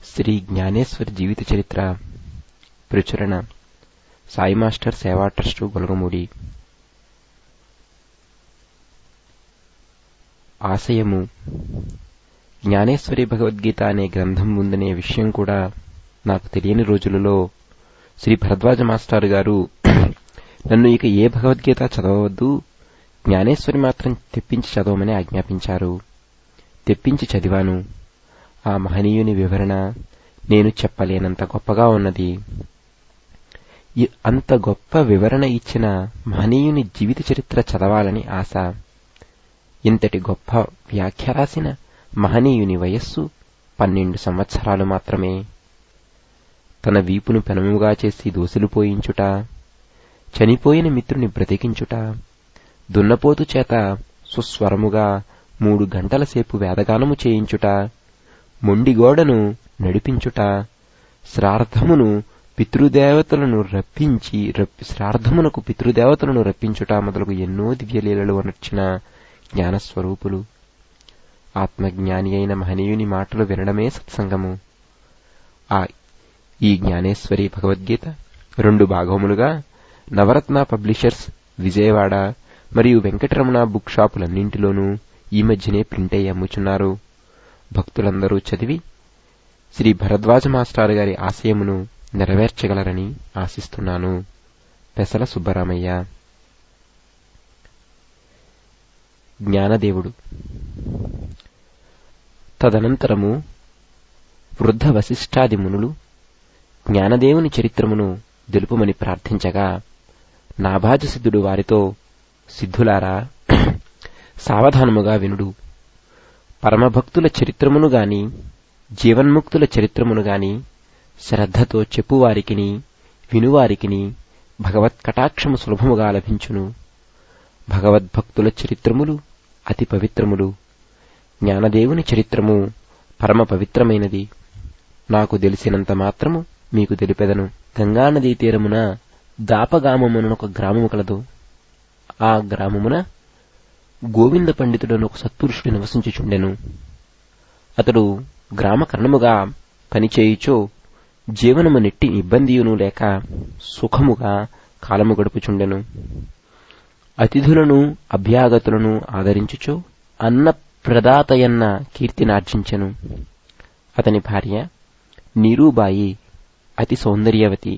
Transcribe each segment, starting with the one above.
శ్రీ జ్ఞానేశ్వర్ జీవిత చరిత్ర ప్రచురణ సాయి మాస్టర్ సేవా ట్రస్టు గొలగమూడి ఆశయము జ్ఞానేశ్వరి భగవద్గీత అనే గ్రంథం ఉందనే విషయం కూడా నాకు తెలియని రోజులలో శ్రీ భరద్వాజ మాస్టర్ గారు నన్ను ఇక ఏ భగవద్గీత చదవవద్దు జ్ఞానేశ్వరి మాత్రం తెప్పించి చదవమని ఆజ్ఞాపించారు తెప్పించి చదివాను ఆ మహనీయుని వివరణ నేను చెప్పలేనంత గొప్పగా ఉన్నది అంత గొప్ప వివరణ ఇచ్చిన మహనీయుని జీవిత చరిత్ర చదవాలని ఆశ ఇంతటి గొప్ప వ్యాఖ్య రాసిన మహనీయుని వయస్సు పన్నెండు సంవత్సరాలు మాత్రమే తన వీపును పెనముగా చేసి దోసులు పోయించుట చనిపోయిన మిత్రుని బ్రతికించుట దున్నపోతు చేత సుస్వరముగా మూడు గంటల సేపు వేదగానము చేయించుట మొండిగోడను నడిపించుట శ్రార్థమును పితృదేవతలను రప్పించి శ్రార్థమునకు పితృదేవతలను రప్పించుట మొదలగు ఎన్నో దివ్యలీలలు అనర్చిన జ్ఞానస్వరూపులు ఆత్మజ్ఞాని అయిన మహనీయుని మాటలు వినడమే సత్సంగము ఆ ఈ జ్ఞానేశ్వరి భగవద్గీత రెండు భాగములుగా నవరత్న పబ్లిషర్స్ విజయవాడ మరియు వెంకటరమణ బుక్ షాపులన్నింటిలోనూ ఈ మధ్యనే ప్రింట్ అయ్యి అమ్ముచున్నారు భక్తులందరూ చదివి శ్రీ భరద్వాజ మాస్టారు గారి ఆశయమును నెరవేర్చగలరని ఆశిస్తున్నాను పెసల సుబ్బరామయ్య జ్ఞానదేవుడు తదనంతరము వృద్ధ వశిష్ఠాది మునులు జ్ఞానదేవుని చరిత్రమును తెలుపమని ప్రార్థించగా నాభాజసిద్ధుడు వారితో సిద్ధులారా సావధానముగా వినుడు పరమభక్తుల చరిత్రమును గాని జీవన్ముక్తుల చరిత్రమును గాని శ్రద్ధతో చెప్పువారికిని వినువారికిని భగవత్ కటాక్షము సులభముగా లభించును భగవద్భక్తుల చరిత్రములు అతి పవిత్రములు జ్ఞానదేవుని చరిత్రము పరమ పవిత్రమైనది నాకు తెలిసినంత మాత్రము మీకు తెలిపెదను గంగానదీ తీరమున దాపగామమునొక గ్రామము కలదు ఆ గ్రామమున గోవింద పండితుడను ఒక సత్పురుషుడు నివసించుచుండెను అతడు గ్రామ కర్ణముగా పనిచేయుచో జీవనము నెట్టి ఇబ్బందియును లేక సుఖముగా కాలము గడుపుచుండెను అతిథులను అభ్యాగతులను ఆదరించుచో అన్న ప్రదాతయన్న కీర్తినార్జించెను అతని భార్య నీరూబాయి అతి సౌందర్యవతి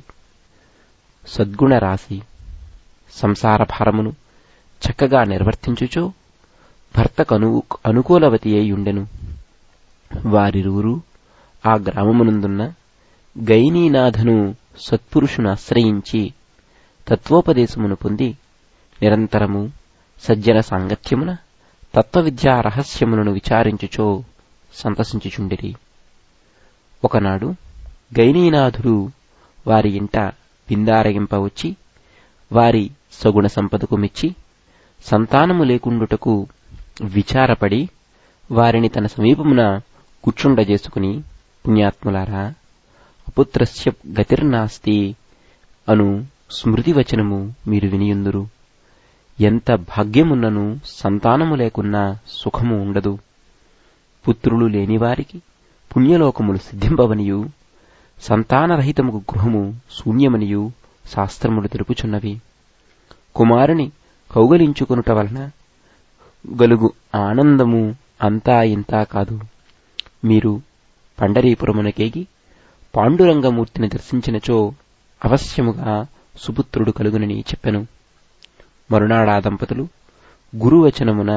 సద్గుణ రాశి సంసార భారమును చక్కగా నిర్వర్తించుచో భర్తకు అను అనుకూలవతి అయి ఉండెను వారిరువురు ఆ గ్రామమునందున్న గైనీనాథను సత్పురుషును ఆశ్రయించి తత్వోపదేశమును పొంది నిరంతరము సజ్జన సాంగత్యమున తత్వవిద్యా రహస్యములను విచారించుచో సంతసించుచుండిరి ఒకనాడు గైనీనాథుడు వారి ఇంట పిందారగింప వచ్చి వారి సగుణ సంపదకు మెచ్చి సంతానము లేకుండుటకు విచారపడి వారిని తన సమీపమున కూర్చుండజేసుకుని పుణ్యాత్ములారా అపుత్రస్య గతిర్నాస్తి అను స్మృతివచనము మీరు వినియుందురు ఎంత భాగ్యమున్నను సంతానము లేకున్నా సుఖము ఉండదు పుత్రులు లేనివారికి పుణ్యలోకములు సిద్ధింపవనియు సంతానరహితముకు గృహము శూన్యమనియు శాస్త్రములు తెలుపుచున్నవి కుమారుని కౌగలించుకొనుట వలన గలుగు ఆనందము అంతా ఇంతా కాదు మీరు పండరీపురమునకేగి పాండురంగమూర్తిని దర్శించినచో అవశ్యముగా సుపుత్రుడు కలుగునని చెప్పెను మరునాడా దంపతులు గురువచనమున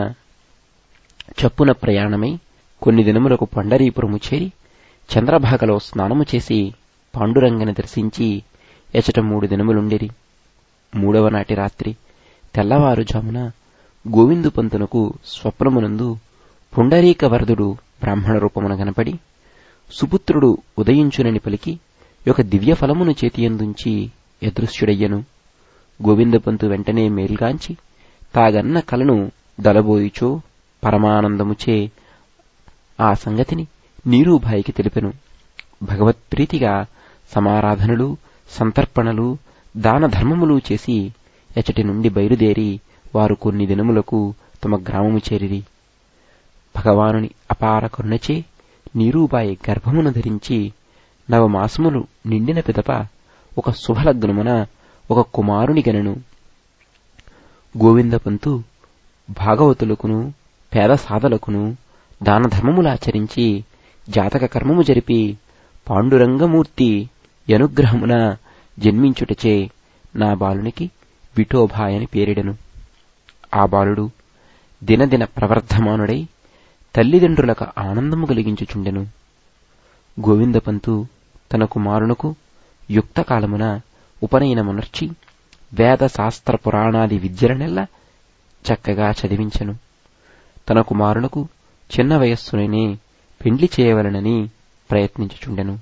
చప్పున ప్రయాణమై కొన్ని దినములకు పండరీపురము చేరి చంద్రభాగలో స్నానము చేసి పాండురంగని దర్శించి ఎచట మూడు దినములుండిరి మూడవ నాటి రాత్రి తెల్లవారుజామున గోవిందు పంతునకు స్వప్నమునందు పుండరీక వరదుడు బ్రాహ్మణ రూపమున కనపడి సుపుత్రుడు ఉదయించునని పలికి ఒక దివ్య ఫలమును చేతియందుంచి యదృశ్యుడయ్యను గోవిందపంతు వెంటనే మేల్గాంచి తాగన్న కలను దలబోయిచో పరమానందముచే ఆ సంగతిని నీరూభాయికి తెలిపెను భగవత్ప్రీతిగా సమారాధనలు సంతర్పణలు దాన ధర్మములు చేసి ఎచటి నుండి బయలుదేరి వారు కొన్ని దినములకు తమ గ్రామము చేరిరి భగవానుని అపార కరుణచే నీరూబాయి గర్భమును ధరించి నవమాసములు నిండిన పిదప ఒక శుభలగ్నమున ఒక కుమారుని గనను గోవిందపంతు భాగవతులకును పేద సాధలకును దాన ధర్మములాచరించి జాతక కర్మము జరిపి పాండురంగమూర్తి అనుగ్రహమున జన్మించుటచే నా బాలునికి విఠోభాయని పేరిడెను ఆ బాలుడు దినదిన ప్రవర్ధమానుడై తల్లిదండ్రులకు ఆనందము కలిగించుచుండెను గోవిందపంతు తన కుమారునకు యుక్తకాలమున ఉపనయనమునర్చి వేద శాస్త్ర పురాణాది విద్యలనెల్ల చక్కగా చదివించెను తన కుమారునకు చిన్న వయస్సుననే పెండ్లి చేయవలనని ప్రయత్నించుచుండెను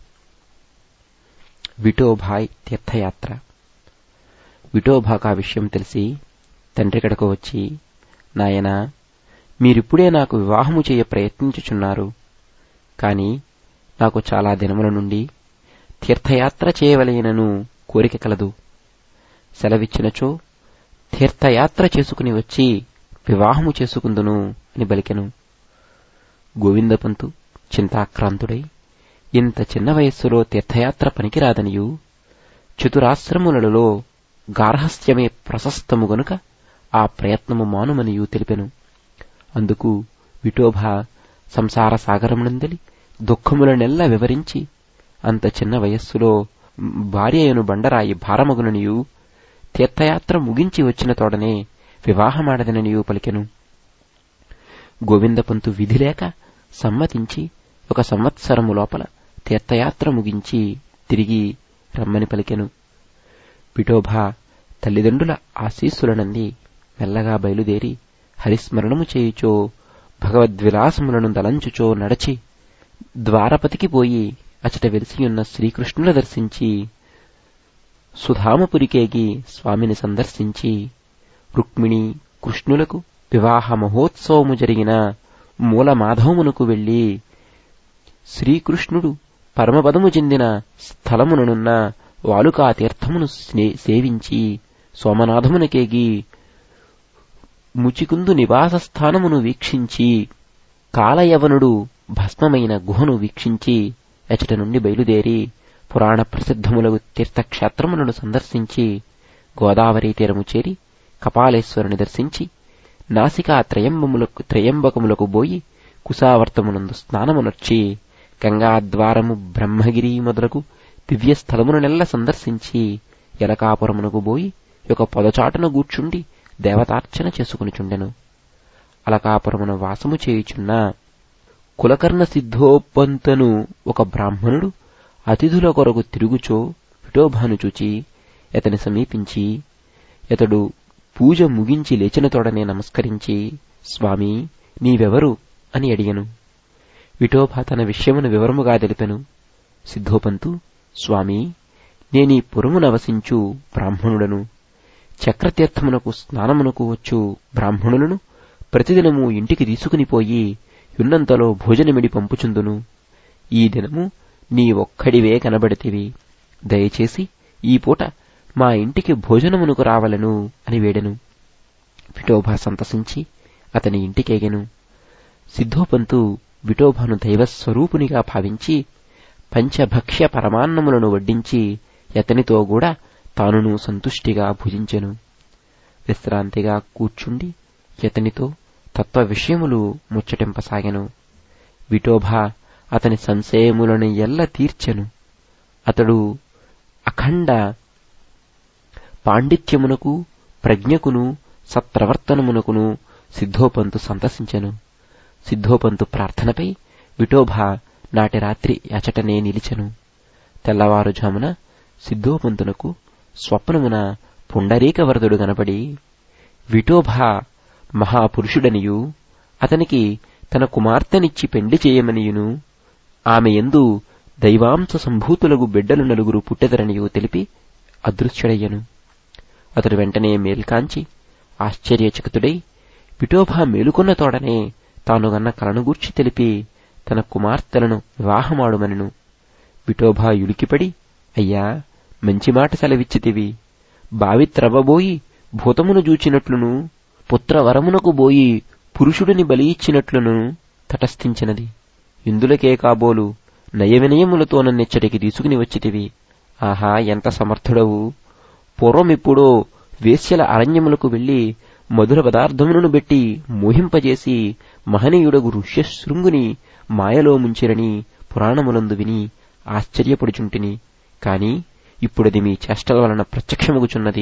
విఠోభాయ్ తీర్థయాత్ర విఠోభాకా విషయం తెలిసి తండ్రి కడకు వచ్చి నాయనా మీరిప్పుడే నాకు వివాహము చేయ ప్రయత్నించుచున్నారు కాని నాకు చాలా దినముల నుండి తీర్థయాత్ర చేయవలయనను కోరిక కలదు సెలవిచ్చినచో తీర్థయాత్ర చేసుకుని వచ్చి వివాహము చేసుకుందును అని బలికెను గోవిందపంతు చింతాక్రాంతుడై ఇంత చిన్న వయస్సులో తీర్థయాత్ర పనికిరాదనియు చతురాశ్రములలో గార్హస్థ్యమే ప్రశస్తము గనుక ఆ ప్రయత్నము మానుమనియు తెలిపెను అందుకు విఠోబా సంసార సాగరమునందలి దుఃఖములనెల్లా వివరించి అంత చిన్న వయస్సులో భార్యయను బండరాయి భారమగుననియు తీర్థయాత్ర ముగించి వచ్చిన తోడనే వివాహమాడదననియు పలికెను గోవిందపంతు విధిలేక సమ్మతించి ఒక సంవత్సరము లోపల తీర్థయాత్ర ముగించి తిరిగి రమ్మని పలికెను విఠోబా తల్లిదండ్రుల ఆశీస్సులనంది మెల్లగా బయలుదేరి హరిస్మరణము చేయుచో భగవద్విలాసములను దలంచుచో నడచి ద్వారపతికి పోయి అచట వెలిసియున్న శ్రీకృష్ణుల దర్శించి సుధామపురికేగి స్వామిని సందర్శించి రుక్మిణి కృష్ణులకు వివాహ మహోత్సవము జరిగిన మూల మాధవమునకు వెళ్లి శ్రీకృష్ణుడు పరమపదము చెందిన స్థలముననున్న వాలుకా తీర్థమును సేవించి సోమనాథమునకేగి ముచికుందు నివాస స్థానమును వీక్షించి కాలయవనుడు భస్మమైన గుహను వీక్షించి ఎచట నుండి బయలుదేరి పురాణ ప్రసిద్ధములకు తీర్థక్షేత్రములను సందర్శించి గోదావరి తీరము చేరి కపాలేశ్వరుని దర్శించి నాసికా త్రయంబములకు త్రయంబకములకు బోయి కుశావర్తమునందు స్నానమునర్చి గంగాద్వారము బ్రహ్మగిరి మొదలకు దివ్యస్థలముననెల్ల సందర్శించి ఎలకాపురమునకు బోయి ఒక పొదచాటున గూర్చుండి దేవతార్చన చేసుకునిచుండెను అలకాపురమున వాసము చేయుచున్న కులకర్ణ సిద్ధోపంతను ఒక బ్రాహ్మణుడు అతిథుల కొరకు తిరుగుచో విఠోబాను చూచి ఎతని సమీపించి ఎతడు పూజ ముగించి లేచిన తోడనే నమస్కరించి స్వామి నీవెవరు అని అడిగను విఠోబా తన విషయమును వివరముగా తెలిపెను సిద్ధోపంతు స్వామి నేనీ పురమునవసించు బ్రాహ్మణుడను చక్రతీర్థమునకు స్నానమునకు వచ్చు బ్రాహ్మణులను ప్రతిదినము ఇంటికి తీసుకునిపోయి యున్నంతలో భోజనమిడి పంపుచుందును ఈ దినము నీ ఒక్కడివే కనబడితివి దయచేసి ఈ పూట మా ఇంటికి భోజనమునకు రావలను అని వేడెను విఠోబా సంతసించి అతని ఇంటికేగెను సిద్ధోపంతు విఠోబాను దైవస్వరూపునిగా భావించి పంచభక్ష్య పరమాన్నములను వడ్డించి యతనితో కూడా తానును సంతుష్టిగా భుజించెను విశ్రాంతిగా కూర్చుండి యతనితో తత్వ విషయములు ముచ్చటింపసాగెను విఠోబా అతని సంశయములను ఎల్ల తీర్చెను అతడు అఖండ పాండిత్యమునకు ప్రజ్ఞకును సత్ప్రవర్తనమునకును సిద్ధోపంతు సంతసించెను సిద్ధోపంతు ప్రార్థనపై విఠోబా నాటి రాత్రి అచటనే నిలిచెను తెల్లవారుజామున సిద్ధోపంతునకు స్వప్నమున పుండరీకవరదుడు గనపడి విఠోబా మహాపురుషుడనియు అతనికి తన కుమార్తెనిచ్చి పెండ్లి చేయమనియును ఆమె ఎందు దైవాంశ సంభూతులకు బిడ్డలు నలుగురు పుట్టెదరనియు తెలిపి అదృశ్యుడయ్యను అతడు వెంటనే మేల్కాంచి ఆశ్చర్యచకితుడై విఠోబా మేలుకొన్న తోడనే తాను గన్న కలనుగూర్చి తెలిపి తన కుమార్తెలను వివాహమాడుమనెను విఠోబా యులికిపడి అయ్యా మంచి మాట సెలవిచ్చితివి బావి త్రవ్వబోయి భూతమును జూచినట్లును పుత్రవరమునకు బోయి పురుషుడిని బలి ఇచ్చినట్లును తటస్థించినది ఇందులకే కాబోలు నయవినయములతో నన్నెచ్చటికి తీసుకుని వచ్చితివి ఆహా ఎంత సమర్థుడవు పూర్వమిప్పుడో వేశ్యల అరణ్యములకు వెళ్లి మధుర పదార్థములను బెట్టి మోహింపజేసి మహనీయుడగు ఋష్యశృంగుని మాయలో ముంచిరని పురాణములందు విని ఆశ్చర్యపడుచుంటిని కాని ఇప్పుడది మీ చేష్టల వలన ప్రత్యక్షమగుచున్నది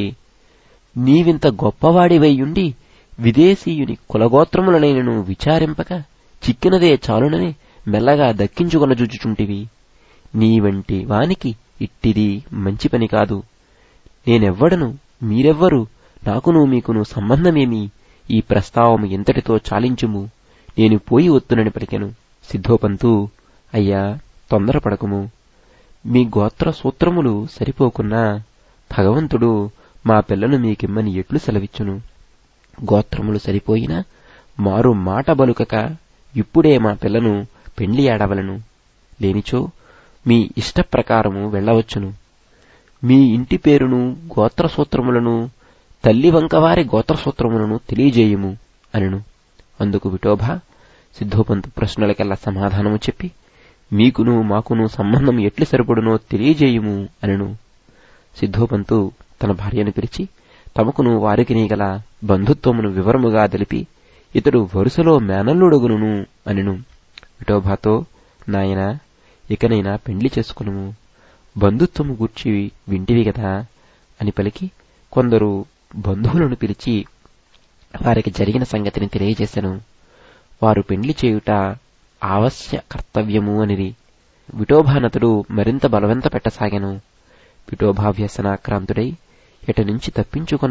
నీవింత గొప్పవాడివైయుండి విదేశీయుని కులగోత్రములనైనను విచారింపక చిక్కినదే చాలునని మెల్లగా దక్కించుకొన జుచుచుంటివి నీ వంటి వానికి ఇట్టిది మంచి పని కాదు నేనెవ్వడను మీరెవ్వరు నాకును మీకును సంబంధమేమి ఈ ప్రస్తావము ఎంతటితో చాలించుము నేను పోయి వత్తునని పలికెను సిద్ధోపంతు అయ్యా తొందరపడకుము మీ గోత్ర సూత్రములు సరిపోకున్నా భగవంతుడు మా పిల్లను మీకిమ్మని ఎట్లు సెలవిచ్చును గోత్రములు సరిపోయినా మారు మాట బలుకక ఇప్పుడే మా పిల్లను పెండ్లి ఆడవలను లేనిచో మీ ఇష్ట ప్రకారము వెళ్ళవచ్చును మీ ఇంటి పేరును గోత్రసూత్రములను తల్లి వంకవారి గోత్రసూత్రములను తెలియజేయుము అనెను అందుకు విఠోబా సిద్ధోపంతు ప్రశ్నలకెల్లా సమాధానము చెప్పి మీకును మాకును సంబంధం ఎట్లు సరిపడునో తెలియజేయుము అనెను సిద్ధోపంతు తన భార్యను పిలిచి తమకును వారికిని గల బంధుత్వమును వివరముగా తెలిపి ఇతడు వరుసలో మేనల్లుడగును అనెను విఠోబాతో నాయన ఇకనైనా పెండ్లి చేసుకునుము బంధుత్వము గూర్చి వింటివి గదా అని పలికి కొందరు బంధువులను పిలిచి వారికి జరిగిన సంగతిని తెలియజేశాను వారు పెండ్లి చేయుట ఆవశ్య కర్తవ్యము అనిది విఠోబానతుడు మరింత బలవంత పెట్టసాగాను విఠోబా వ్యసనాక్రాంతుడై ఎట నుంచి తప్పించుకొన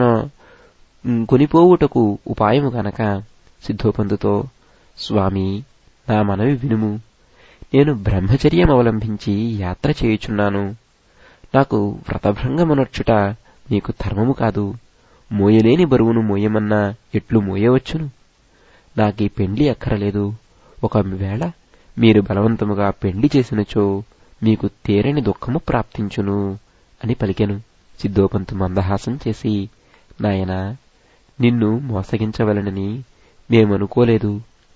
కొనిపోవుటకు ఉపాయము గనక సిద్ధోపంతుతో స్వామి నా మనవి వినుము నేను బ్రహ్మచర్యం అవలంబించి యాత్ర చేయుచున్నాను నాకు వ్రతభంగమునర్చుట నీకు ధర్మము కాదు మోయలేని బరువును మోయమన్నా ఎట్లు మోయవచ్చును నాకీ పెండ్లి అక్కరలేదు ఒకవేళ మీరు బలవంతముగా పెండ్లి చేసినచో మీకు తేరని దుఃఖము ప్రాప్తించును అని పలికెను సిద్ధోపంతు మందహాసం చేసి నాయనా నిన్ను మోసగించవలనని మేమనుకోలేదు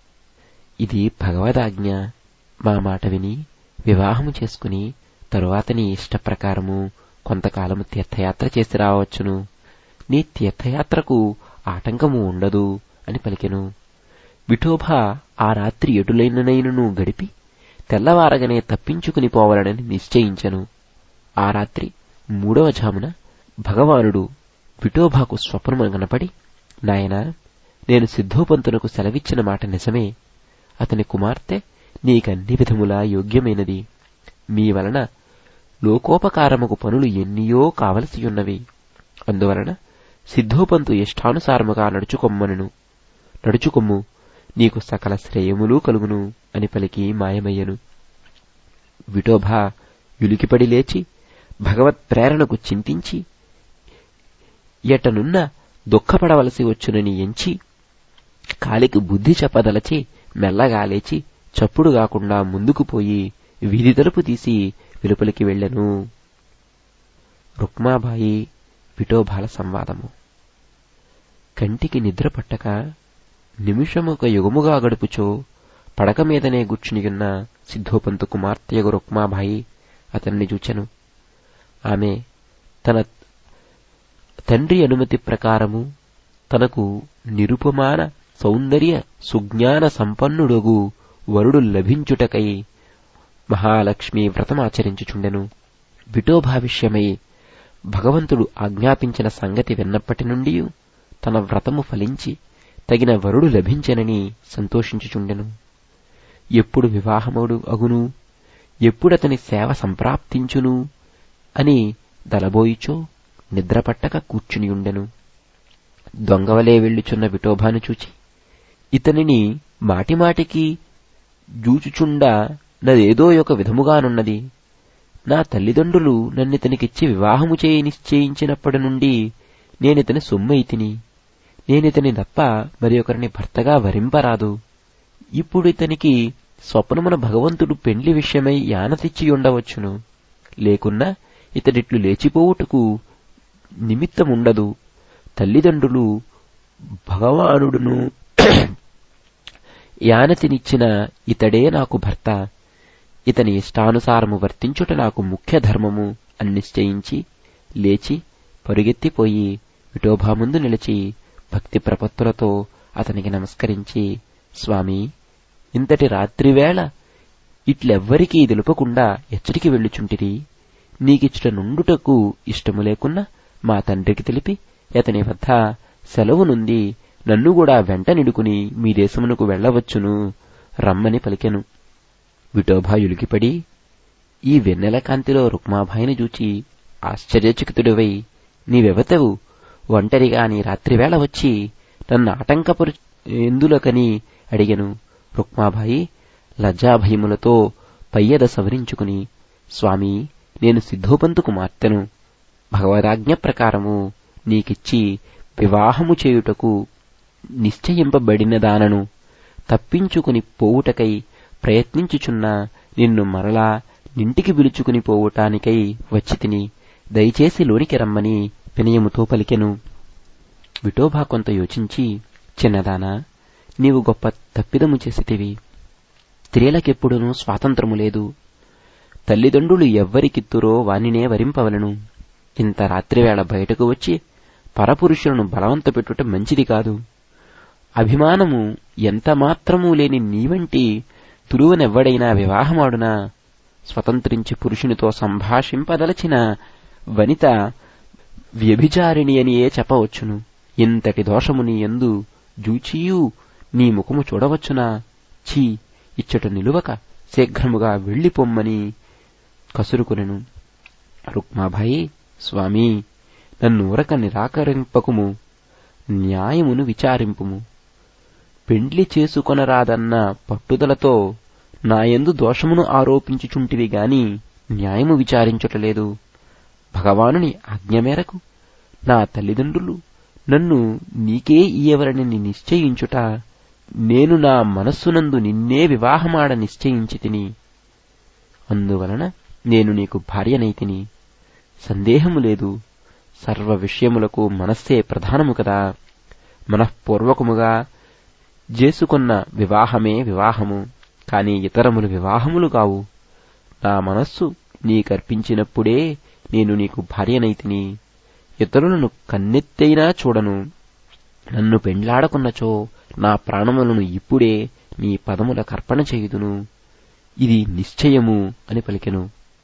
ఇది భగవదాజ్ఞ మా మాట విని వివాహము చేసుకుని తరువాత నీ ఇష్ట ప్రకారము కొంతకాలము తీర్థయాత్ర చేసి రావచ్చును నీ తీర్థయాత్రకు ఆటంకము ఉండదు అని పలికెను విఠోబా ఆ రాత్రి ఎటులైననైనను గడిపి తెల్లవారగనే తప్పించుకుని పోవాలని నిశ్చయించెను ఆ రాత్రి మూడవ జామున భగవానుడు విఠోబాకు స్వప్నము కనపడి నాయనా నేను సిద్ధోపంతునకు సెలవిచ్చిన మాట నిజమే అతని కుమార్తె నీకన్ని విధములా యోగ్యమైనది మీ వలన లోకోపకారముకు పనులు ఎన్నియో కావలసియున్నవి అందువలన సిద్ధోపంతు ఇష్టానుసారముగా నడుచుకొమ్మనను నడుచుకొమ్ము నీకు సకల శ్రేయములు కలుగును అని పలికి మాయమయ్యను విఠోబా యులికిపడి లేచి భగవత్ ప్రేరణకు చింతించి ఎటనున్న దుఃఖపడవలసి వచ్చునని ఎంచి కాలికి బుద్ధి చెప్పదలచి మెల్లగా లేచి చప్పుడు కాకుండా ముందుకు పోయి వీధి తలుపు తీసి వెలుపలికి వెళ్లెను రుక్మాబాయి విఠోబాల సంవాదము కంటికి నిద్ర పట్టక నిమిషముక యుగముగా గడుపుచో పడక మీదనే గుచ్చునియున్న సిద్ధోపంతు కుమార్తెయగు రుక్మాబాయి అతన్ని చూచెను ఆమె తన తండ్రి అనుమతి ప్రకారము తనకు నిరుపమాన సౌందర్య సుజ్ఞాన సంపన్నుడగు వరుడు లభించుటకై మహాలక్ష్మి వ్రతమాచరించుచుండెను విఠోభావిష్యమై భగవంతుడు ఆజ్ఞాపించిన సంగతి విన్నప్పటి నుండి తన వ్రతము ఫలించి తగిన వరుడు లభించెనని సంతోషించుచుండెను ఎప్పుడు వివాహముడు అగును ఎప్పుడతని సేవ సంప్రాప్తించును అని దలబోయిచో నిద్రపట్టక కూర్చునియుండెను దొంగవలే వెళ్ళుచున్న విఠోబాను చూచి ఇతనిని మాటిమాటికి జూచుచుండా నదేదో ఒక విధముగానున్నది నా తల్లిదండ్రులు నన్నితనికిచ్చి వివాహము చేయి నిశ్చయించినప్పటి నుండి నేనితని సొమ్మైతిని నేనితని తప్ప మరి ఒకరిని భర్తగా వరింపరాదు ఇప్పుడు ఇతనికి స్వప్నమున భగవంతుడు పెండ్లి విషయమై యానతిచ్చి ఉండవచ్చును లేకున్నా ఇతడిట్లు లేచిపోవుటకు నిమిత్తముండదు తల్లిదండ్రులు భగవానుడును యానతినిచ్చిన ఇతడే నాకు భర్త ఇతని ఇష్టానుసారము వర్తించుట నాకు ముఖ్య ధర్మము అని నిశ్చయించి లేచి పరుగెత్తిపోయి విఠోబా ముందు నిలిచి భక్తి ప్రపత్తులతో అతనికి నమస్కరించి స్వామి ఇంతటి రాత్రివేళ ఇట్లెవ్వరికీ తెలుపకుండా ఎచ్చటికి వెళ్ళుచుంటిరి నీకిచ్చట నుండుటకు ఇష్టము లేకున్నా మా తండ్రికి తెలిపి అతని వద్ద సెలవు నుండి నన్ను కూడా వెంట నిడుకుని మీ దేశమునకు వెళ్ళవచ్చును రమ్మని పలికెను విఠోబా యులికిపడి ఈ వెన్నెల కాంతిలో రుక్మాబాయిని చూచి ఆశ్చర్యచకితుడివై నీవెవతవు ఒంటరిగా నీ రాత్రివేళ వచ్చి నన్ను ఆటంకపరు ఎందులకని అడిగెను రుక్మాబాయి లజ్జాభయములతో పయ్యద సవరించుకుని స్వామి నేను సిద్ధోపంతు కుమార్తెను భగవదాజ్ఞ ప్రకారము నీకిచ్చి వివాహము చేయుటకు నిశ్చయింపబడినదానను తప్పించుకుని పోవుటకై ప్రయత్నించుచున్న నిన్ను మరలా నింటికి పిలుచుకుని పోవటానికై వచ్చి తిని దయచేసి లోనికి రమ్మని వినయముతో పలికెను విఠోబా కొంత యోచించి చిన్నదానా నీవు గొప్ప తప్పిదము చేసితివి స్త్రీలకెప్పుడునూ స్వాతంత్రము లేదు తల్లిదండ్రులు ఎవ్వరికిత్తురో వానినే వరింపవలను ఇంత రాత్రివేళ బయటకు వచ్చి పరపురుషులను బలవంత పెట్టుట మంచిది కాదు అభిమానము ఎంత మాత్రమూ లేని నీవంటి తురువనెవ్వడైనా వివాహమాడునా స్వతంత్రించి పురుషునితో సంభాషింపదలచిన వనిత వ్యభిచారిణి అనియే చెప్పవచ్చును ఇంతటి దోషము నీ ఎందు జూచియూ నీ ముఖము చూడవచ్చునా ఛీ ఇచ్చట నిలువక శీఘ్రముగా వెళ్ళిపొమ్మని కసురుకునెను రుక్మాభాయి స్వామి నన్ను ఉరక నిరాకరింపకుము న్యాయమును విచారింపుము పెండ్లి చేసుకొనరాదన్న పట్టుదలతో నాయందు దోషమును ఆరోపించుచుంటివి గాని న్యాయము విచారించుటలేదు భగవానుని ఆజ్ఞ మేరకు నా తల్లిదండ్రులు నన్ను నీకే ఇయ్యవరని నిశ్చయించుట నేను నా మనస్సునందు నిన్నే వివాహమాడ నిశ్చయించి తిని అందువలన నేను నీకు భార్యనైతిని సందేహము లేదు సర్వ విషయములకు మనస్సే ప్రధానము కదా మనఃపూర్వకముగా చేసుకున్న వివాహమే వివాహము కాని ఇతరములు వివాహములు కావు నా మనస్సు నీకర్పించినప్పుడే నేను నీకు భార్యనైతిని ఇతరులను కన్నెత్తైనా చూడను నన్ను పెండ్లాడకున్నచో నా ప్రాణములను ఇప్పుడే నీ పదముల కర్పణ చేయుదును ఇది నిశ్చయము అని పలికెను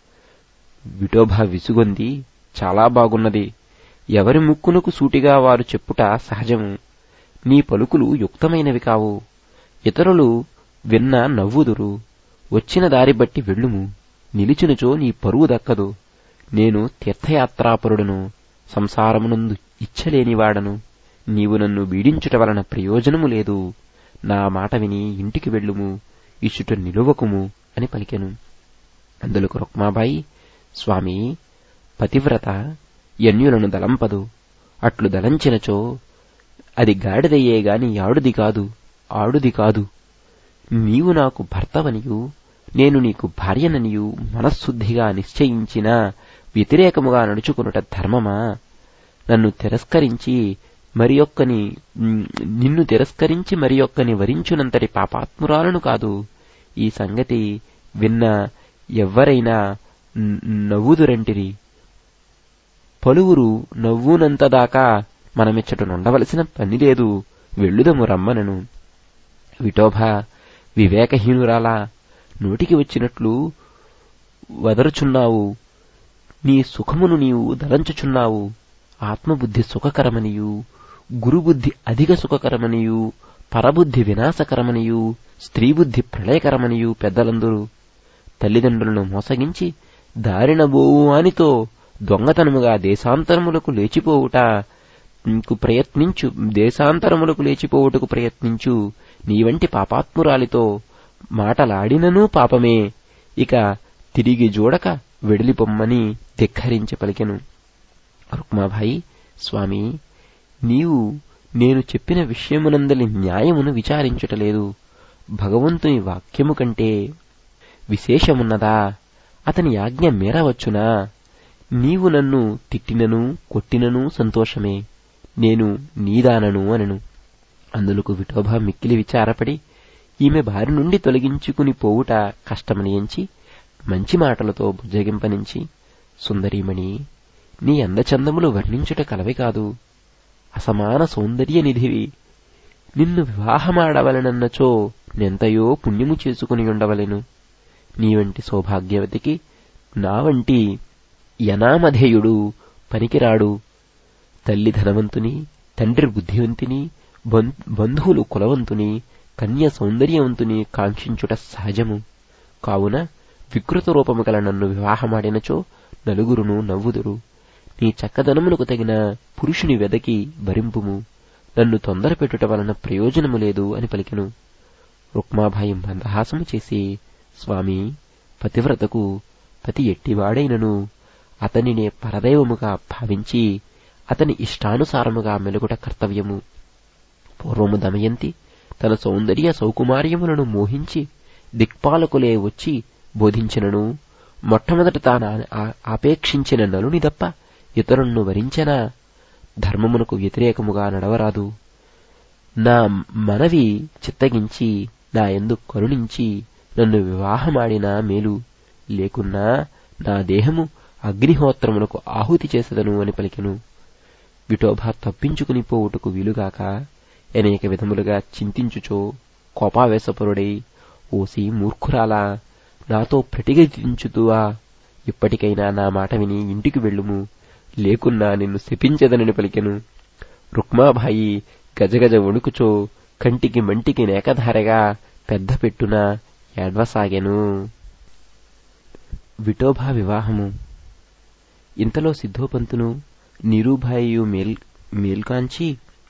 విఠోబా విసుగొంది చాలా బాగున్నది ఎవరి ముక్కునకు సూటిగా వారు చెప్పుట సహజము నీ పలుకులు యుక్తమైనవి కావు ఇతరులు విన్న నవ్వుదురు వచ్చిన దారి బట్టి వెళ్ళుము నిలిచినచో నీ పరువు దక్కదు నేను తీర్థయాత్రాపరుడను సంసారమునందు ఇచ్చలేనివాడను నీవు నన్ను వీడించుట వలన ప్రయోజనము లేదు నా మాట విని ఇంటికి వెళ్ళుము ఇచ్చుట నిలువకుము అని పలికెను అందులకు రుక్మాబాయి స్వామి పతివ్రత ఎన్యులను దలంపదు అట్లు దలంచినచో అది గాడిదయ్యే గాని ఆడుది కాదు ఆడుది కాదు నీవు నాకు భర్తవనియు నేను నీకు భార్యననియు మనశ్శుద్ధిగా నిశ్చయించిన వ్యతిరేకముగా నడుచుకునుట ధర్మమా నన్ను తిరస్కరించి మరియొక్కని నిన్ను తిరస్కరించి మరియొక్కని వరించునంతటి పాపాత్మురాలను కాదు ఈ సంగతి విన్న ఎవ్వరైనా నవ్వుదురంటిరి పలువురు నవ్వునంతదాకా మనమిచ్చట నుండవలసిన పని లేదు వెళ్ళుదము రమ్మనను విఠోబా వివేకహీనురాలా నోటికి వచ్చినట్లు వదరుచున్నావు నీ సుఖమును నీవు దలంచుచున్నావు ఆత్మబుద్ధి సుఖకరమనియు గురుబుద్ధి అధిక సుఖకరమనియు పరబుద్ధి వినాశకరమనియు స్త్రీబుద్ధి ప్రళయకరమనియు పెద్దలందరూ తల్లిదండ్రులను మోసగించి దారిన బోవువానితో దొంగతనముగా దేశాంతరములకు లేచిపోవుట నీకు ప్రయత్నించు దేశాంతరములకు లేచిపోవుటకు ప్రయత్నించు నీ వంటి పాపాత్మురాలితో మాటలాడిననూ పాపమే ఇక తిరిగి చూడక వెడిలిపొమ్మని ధిక్కరించి పలికెను రుక్మాభాయి స్వామి నీవు నేను చెప్పిన విషయమునందలి న్యాయమును విచారించుటలేదు భగవంతుని వాక్యము కంటే విశేషమున్నదా అతని ఆజ్ఞ మీరవచ్చునా నీవు నన్ను తిట్టినను కొట్టినను సంతోషమే నేను నీదానను అనను అందులకు విఠోబా మిక్కిలి విచారపడి ఈమె బారి నుండి తొలగించుకుని పోవుట కష్టమని ఎంచి మంచి మాటలతో బుజ్జగింపనించి సుందరీమణి నీ అందచందములు వర్ణించుట కలవి కాదు అసమాన సౌందర్య నిధివి నిన్ను వివాహమాడవలనన్నచో నెంతయో పుణ్యము చేసుకుని ఉండవలెను నీ వంటి సౌభాగ్యవతికి నా వంటి యనామధేయుడు పనికిరాడు తల్లి ధనవంతుని తండ్రి బుద్ధివంతుని బంధువులు కులవంతుని కన్య సౌందర్యవంతుని కాంక్షించుట సహజము కావున వికృత రూపము గల నన్ను వివాహమాడినచో నలుగురును నవ్వుదురు నీ చక్కదనమునకు తగిన పురుషుని వెదకి భరింపుము నన్ను తొందర పెట్టుట వలన ప్రయోజనము లేదు అని పలికెను రుక్మాభాయి మందహాసము చేసి స్వామి పతివ్రతకు పతి ఎట్టివాడైనను అతనినే పరదైవముగా భావించి అతని ఇష్టానుసారముగా మెలుగుట కర్తవ్యము పూర్వము దమయంతి తన సౌందర్య సౌకుమార్యములను మోహించి దిక్పాలకులే వచ్చి బోధించినను మొట్టమొదట తాను ఆపేక్షించిన నలుని దప్ప ఇతరులను వరించిన ధర్మమునకు వ్యతిరేకముగా నడవరాదు నా మనవి చిత్తగించి నా ఎందు కరుణించి నన్ను వివాహమాడిన మేలు లేకున్నా నా దేహము అగ్నిహోత్రమునకు ఆహుతి చేసదను అని పలికెను విఠోబా తప్పించుకుని పోవుటకు వీలుగాక అనేక విధములుగా చింతించుచో కోపావేశపరుడై ఓసి మూర్ఖురాలా నాతో ప్రతిగతించుతువా ఇప్పటికైనా నా మాట విని ఇంటికి వెళ్ళుము లేకున్నా నిన్ను శపించదనని పలికెను రుక్మాభాయి గజగజ వణుకుచో కంటికి మంటికి నేకధారగా పెద్ద పెట్టున ఏడ్వసాగెను విఠోబా వివాహము ఇంతలో సిద్ధోపంతును నీరూభాయియు మేల్ మేల్కాంచి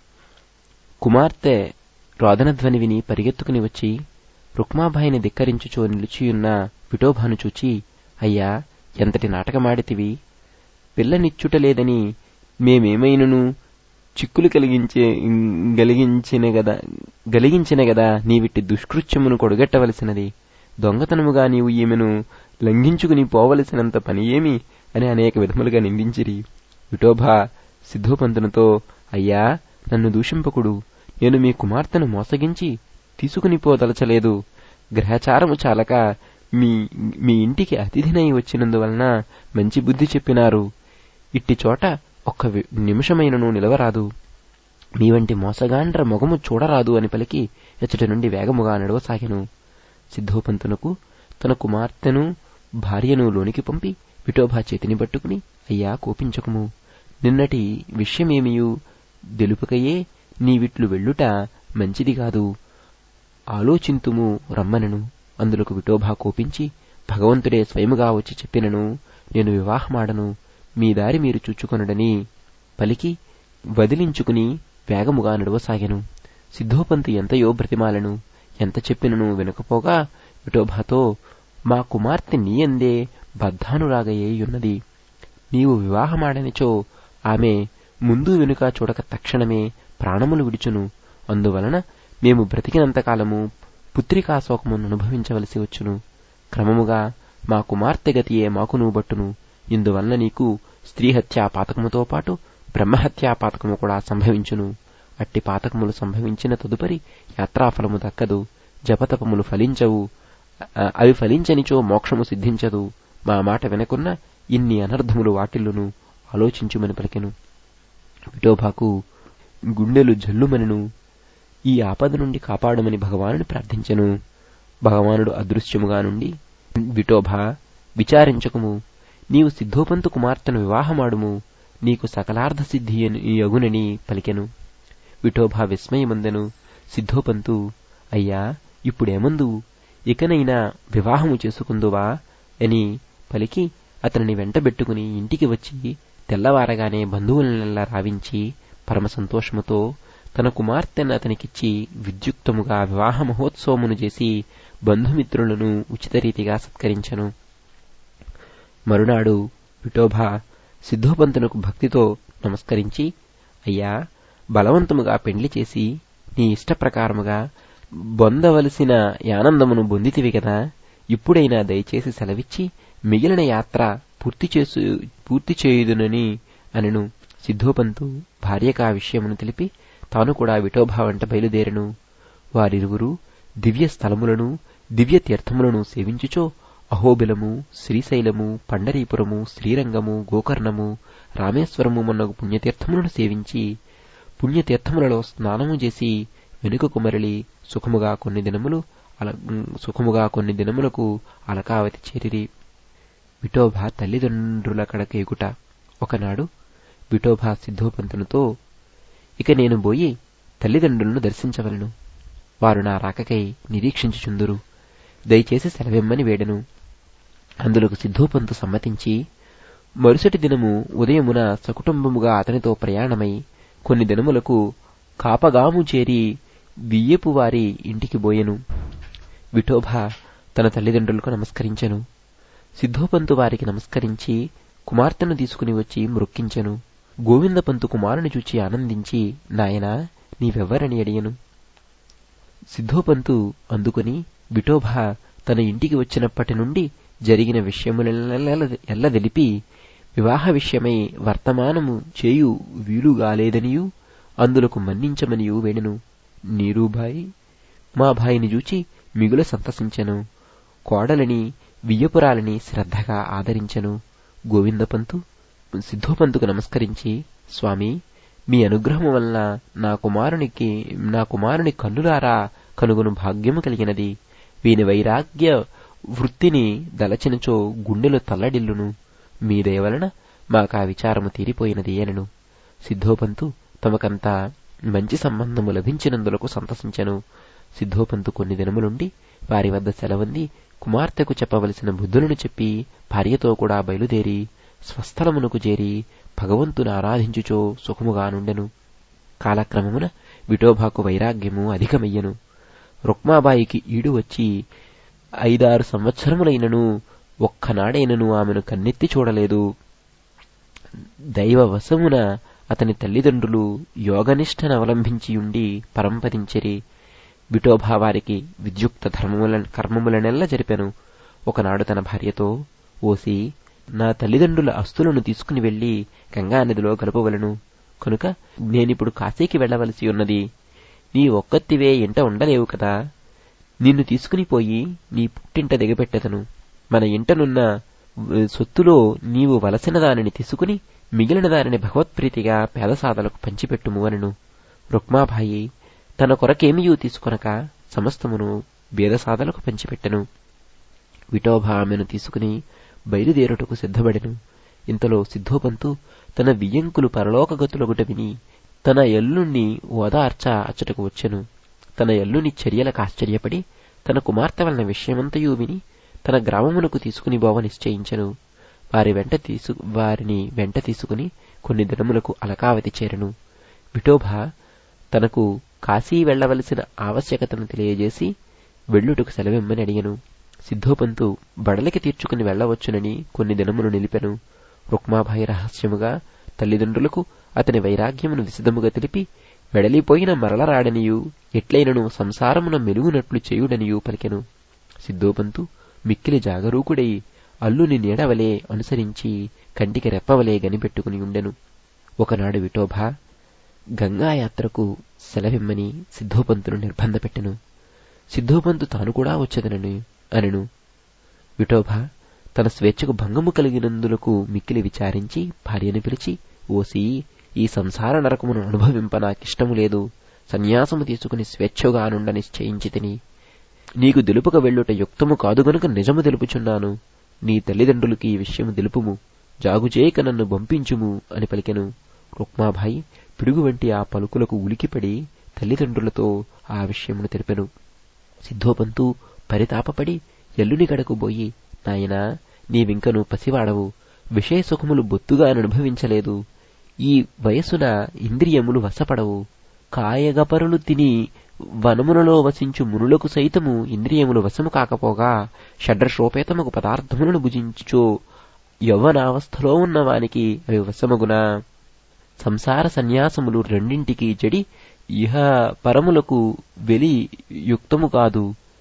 కుమార్తె రోదనధ్వని విని పరిగెత్తుకుని వచ్చి రుక్మాబాయిని ధిక్కరించుచో నిలిచియున్న విఠోబాను చూచి అయ్యా ఎంతటి నాటకమాడితివి పిల్లనిచ్చుటలేదని మేమేమైనను చిక్కులు కలిగించే గలిగించిన గదా గలిగించిన గదా నీవిట్టి దుష్కృత్యమును కొడగట్టవలసినది దొంగతనముగా నీవు ఈమెను లంఘించుకుని పోవలసినంత పని ఏమి అని అనేక విధములుగా నిందించిరి విఠోబా సిద్ధోపంతునితో అయ్యా నన్ను దూషింపకుడు నేను మీ కుమార్తెను మోసగించి తీసుకుని పోదలచలేదు గ్రహచారము చాలక మీ మీ ఇంటికి అతిథినై వచ్చినందువలన మంచి బుద్ధి చెప్పినారు ఇట్టి చోట ఒక్క నిమిషమైనను నిలవరాదు మీ వంటి మోసగాండ్ర మొగము చూడరాదు అని పలికి ఎచ్చటి నుండి వేగముగా నడవసాగెను సిద్ధోపంతునకు తన కుమార్తెను భార్యను లోనికి పంపి విఠోబా చేతిని పట్టుకుని అయ్యా కోపించకుము నిన్నటి విషయమేమియు దెలుపుకయే నీవిట్లు వెళ్ళుట మంచిది కాదు ఆలోచింతుము రమ్మనను అందులకు విఠోబా కోపించి భగవంతుడే స్వయముగా వచ్చి చెప్పినను నేను వివాహమాడను మీ దారి మీరు చూచుకొనడని పలికి వదిలించుకుని వేగముగా నడవసాగెను సిద్ధోపంతు ఎంతయో బ్రతిమాలను ఎంత చెప్పినను వినకపోగా విఠోబాతో మా కుమార్తె నీయందే బద్ధానురాగయ్యున్నది నీవు వివాహమాడనిచో ఆమె ముందు వెనుక చూడక తక్షణమే ప్రాణములు విడుచును అందువలన మేము బ్రతికినంతకాలము పుత్రికాశోకమును అనుభవించవలసి వచ్చును క్రమముగా మా కుమార్తె గతియే మాకును బట్టును ఇందువలన నీకు స్త్రీహత్యా పాతకముతో పాటు బ్రహ్మహత్యా పాతకము కూడా సంభవించును అట్టి పాతకములు సంభవించిన తదుపరి యాత్రాఫలము దక్కదు జపతపములు ఫలించవు అవి ఫలించనిచో మోక్షము సిద్ధించదు మా మాట వినకున్న ఇన్ని అనర్థములు వాటిల్లును ఆలోచించుమని పలికెను విఠోబాకు గుండెలు జల్లుమనను ఈ ఆపద నుండి కాపాడమని భగవానుని ప్రార్థించెను భగవానుడు అదృశ్యముగా నుండి విఠోబా విచారించకుము నీవు సిద్ధోపంతు కుమార్తెను వివాహమాడుము నీకు సకలార్థ సిద్ధి యగునని పలికెను విఠోబా విస్మయమందెను సిద్ధోపంతు అయ్యా ఇప్పుడేమందు ఇకనైనా వివాహము చేసుకుందువా అని పలికి అతనిని వెంటబెట్టుకుని ఇంటికి వచ్చి తెల్లవారగానే బంధువులనెల్లా రావించి పరమ సంతోషముతో తన కుమార్తెను అతనికిచ్చి విద్యుక్తముగా వివాహ మహోత్సవమును చేసి బంధుమిత్రులను ఉచితరీతిగా సత్కరించెను మరునాడు విఠోబా సిద్ధోపంతునకు భక్తితో నమస్కరించి అయ్యా బలవంతముగా పెండ్లి చేసి నీ ఇష్టప్రకారముగా బొందవలసిన యానందమును బొందితివి కదా ఇప్పుడైనా దయచేసి సెలవిచ్చి మిగిలిన యాత్ర పూర్తి చేసు పూర్తి చేయుదునని అనెను సిద్ధోపంతు భార్యకా విషయమును తెలిపి తాను కూడా విఠోబా వెంట బయలుదేరెను వారిరువురు దివ్య స్థలములను దివ్య తీర్థములను సేవించుచో అహోబిలము శ్రీశైలము పండరీపురము శ్రీరంగము గోకర్ణము రామేశ్వరము మొన్నగు పుణ్యతీర్థములను సేవించి పుణ్యతీర్థములలో స్నానము చేసి వెనుకకు మరలి సుఖముగా కొన్ని దినములు అల సుఖముగా కొన్ని దినములకు అలకావతి చేరిరి విఠోబా తల్లిదండ్రుల కడకేగుట ఒకనాడు విఠోబా సిద్ధోపంతునితో ఇక నేను పోయి తల్లిదండ్రులను దర్శించవలను వారు నా రాకకై నిరీక్షించుచుందురు దయచేసి సెలవిమ్మని వేడెను అందులకు సిద్ధోపంతు సమ్మతించి మరుసటి దినము ఉదయమున సకుటుంబముగా అతనితో ప్రయాణమై కొన్ని దినములకు కాపగాము చేరి బియ్యపు వారి ఇంటికి బోయెను విఠోబా తన తల్లిదండ్రులకు నమస్కరించెను సిద్ధోపంతు వారికి నమస్కరించి కుమార్తెను తీసుకుని వచ్చి మృక్కించెను గోవిందపంతు కుమారుని చూచి ఆనందించి నాయనా నీవెవ్వరని అడియను సిద్ధోపంతు అందుకుని విఠోబా తన ఇంటికి వచ్చినప్పటి నుండి జరిగిన విషయములెల్ల ఎల్ల తెలిపి వివాహ విషయమై వర్తమానము చేయు వీలుగాలేదనియూ అందులకు మన్నించమనియూ వేడెను నీరూభాయి మా భాయిని చూచి మిగుల సంతసించెను కోడలని వియ్యపురాలని శ్రద్ధగా ఆదరించెను గోవిందపంతు సిద్ధోపంతుకు నమస్కరించి స్వామి మీ అనుగ్రహము వలన నా కుమారునికి నా కుమారుని కన్నులారా కనుగొను భాగ్యము కలిగినది వీని వైరాగ్య వృత్తిని దలచినచో గుండెలు తల్లడిల్లును మీ దయ వలన మాకా విచారము తీరిపోయినది అనను సిద్ధోపంతు తమకంతా మంచి సంబంధము లభించినందులకు సంతసించెను సిద్ధోపంతు కొన్ని దినములుండి వారి వద్ద సెలవంది కుమార్తెకు చెప్పవలసిన బుద్ధులను చెప్పి భార్యతో కూడా బయలుదేరి స్వస్థలమునకు చేరి భగవంతుని ఆరాధించుచో సుఖముగా నుండెను కాలక్రమమున విఠోబాకు వైరాగ్యము అధికమయ్యను రుక్మాబాయికి ఈడు వచ్చి ఐదారు సంవత్సరములైనను ఒక్కనాడైనను ఆమెను కన్నెత్తి చూడలేదు దైవ వశమున అతని తల్లిదండ్రులు యోగనిష్టను అవలంబించియుండి పరంపరించిరి విఠోబా వారికి విద్యుక్త ధర్మముల కర్మములనెల్ల జరిపెను ఒకనాడు తన భార్యతో ఓసి నా తల్లిదండ్రుల అస్తులను తీసుకుని వెళ్లి గంగానదిలో కలుపవలను కనుక నేనిప్పుడు కాశీకి వెళ్లవలసి ఉన్నది నీ ఒక్కత్తివే ఇంట ఉండలేవు కదా నిన్ను తీసుకుని పోయి నీ పుట్టింట దిగబెట్టెదను మన ఇంటనున్న సొత్తులో నీవు వలసిన దానిని తీసుకుని మిగిలిన దానిని భగవత్ప్రీతిగా పేదసాదలకు పంచిపెట్టుము అనను రుక్మాభాయి తన కొరకేమియూ తీసుకొనక సమస్తమును బీదసాదలకు పంచిపెట్టెను విఠోబా ఆమెను తీసుకుని బయలుదేరుటకు సిద్ధపడెను ఇంతలో సిద్ధోపంతు తన వియ్యంకులు పరలోకగతులగుట విని తన ఎల్లుణ్ణి ఓదార్చ అచ్చటకు వచ్చెను తన ఎల్లుని చర్యలకు ఆశ్చర్యపడి తన కుమార్తె వలన విషయమంతయూ విని తన గ్రామమునకు తీసుకుని బోవ నిశ్చయించెను వారి వెంట తీసు వారిని వెంట తీసుకుని కొన్ని దినములకు అలకావతి చేరెను విఠోబా తనకు కాశీ వెళ్లవలసిన ఆవశ్యకతను తెలియజేసి వెళ్ళుటకు సెలవిమ్మని అడిగను సిద్ధోపంతు బడలికి తీర్చుకుని వెళ్లవచ్చునని కొన్ని దినములు నిలిపెను రుక్మాభాయి రహస్యముగా తల్లిదండ్రులకు అతని వైరాగ్యమును విశదముగా తెలిపి వెడలిపోయిన మరలరాడనియు ఎట్లైనను సంసారమున మెలుగునట్లు చేయుడనియు పలికెను సిద్ధోపంతు మిక్కిలి జాగరూకుడై అల్లుని నీడవలే అనుసరించి కంటికి రెప్పవలే గనిపెట్టుకుని ఉండెను ఒకనాడు విఠోబా గంగాయాత్రకు సెలవిమ్మని సిద్ధోపంతును నిర్బంధపెట్టెను సిద్ధోపంతు తాను కూడా వచ్చేదనని అనెను విఠోబా తన స్వేచ్ఛకు భంగము కలిగినందులకు మిక్కిలి విచారించి భార్యను పిలిచి ఓసి ఈ సంసార నరకమును అనుభవింప నాకిష్టము లేదు సన్యాసము తీసుకుని స్వేచ్ఛగా నుండ నిశ్చయించి తిని నీకు తెలుపుక వెళ్ళుట యుక్తము కాదు గనుక నిజము తెలుపుచున్నాను నీ తల్లిదండ్రులకి ఈ విషయము తెలుపుము జాగుచేయక నన్ను పంపించుము అని పలికెను రుక్మాభాయి పిడుగు వంటి ఆ పలుకులకు ఉలికిపడి తల్లిదండ్రులతో ఆ విషయమును తెలిపెను సిద్ధోపంతు పరితాపపడి ఎల్లుని గడకు పోయి నాయనా నీవింకను పసివాడవు విషయ సుఖములు బొత్తుగా అనుభవించలేదు ఈ వయసున ఇంద్రియములు వశపడవు కాయగపరులు తిని వనములలో వసించు మునులకు సైతము ఇంద్రియములు వశము కాకపోగా షడ్రశోపేతముకు పదార్థములను భుజించుచో యవ్వనావస్థలో ఉన్నవానికి అవి వశమగునా సంసార సన్యాసములు రెండింటికి జడి ఇహ పరములకు వెలి యుక్తము కాదు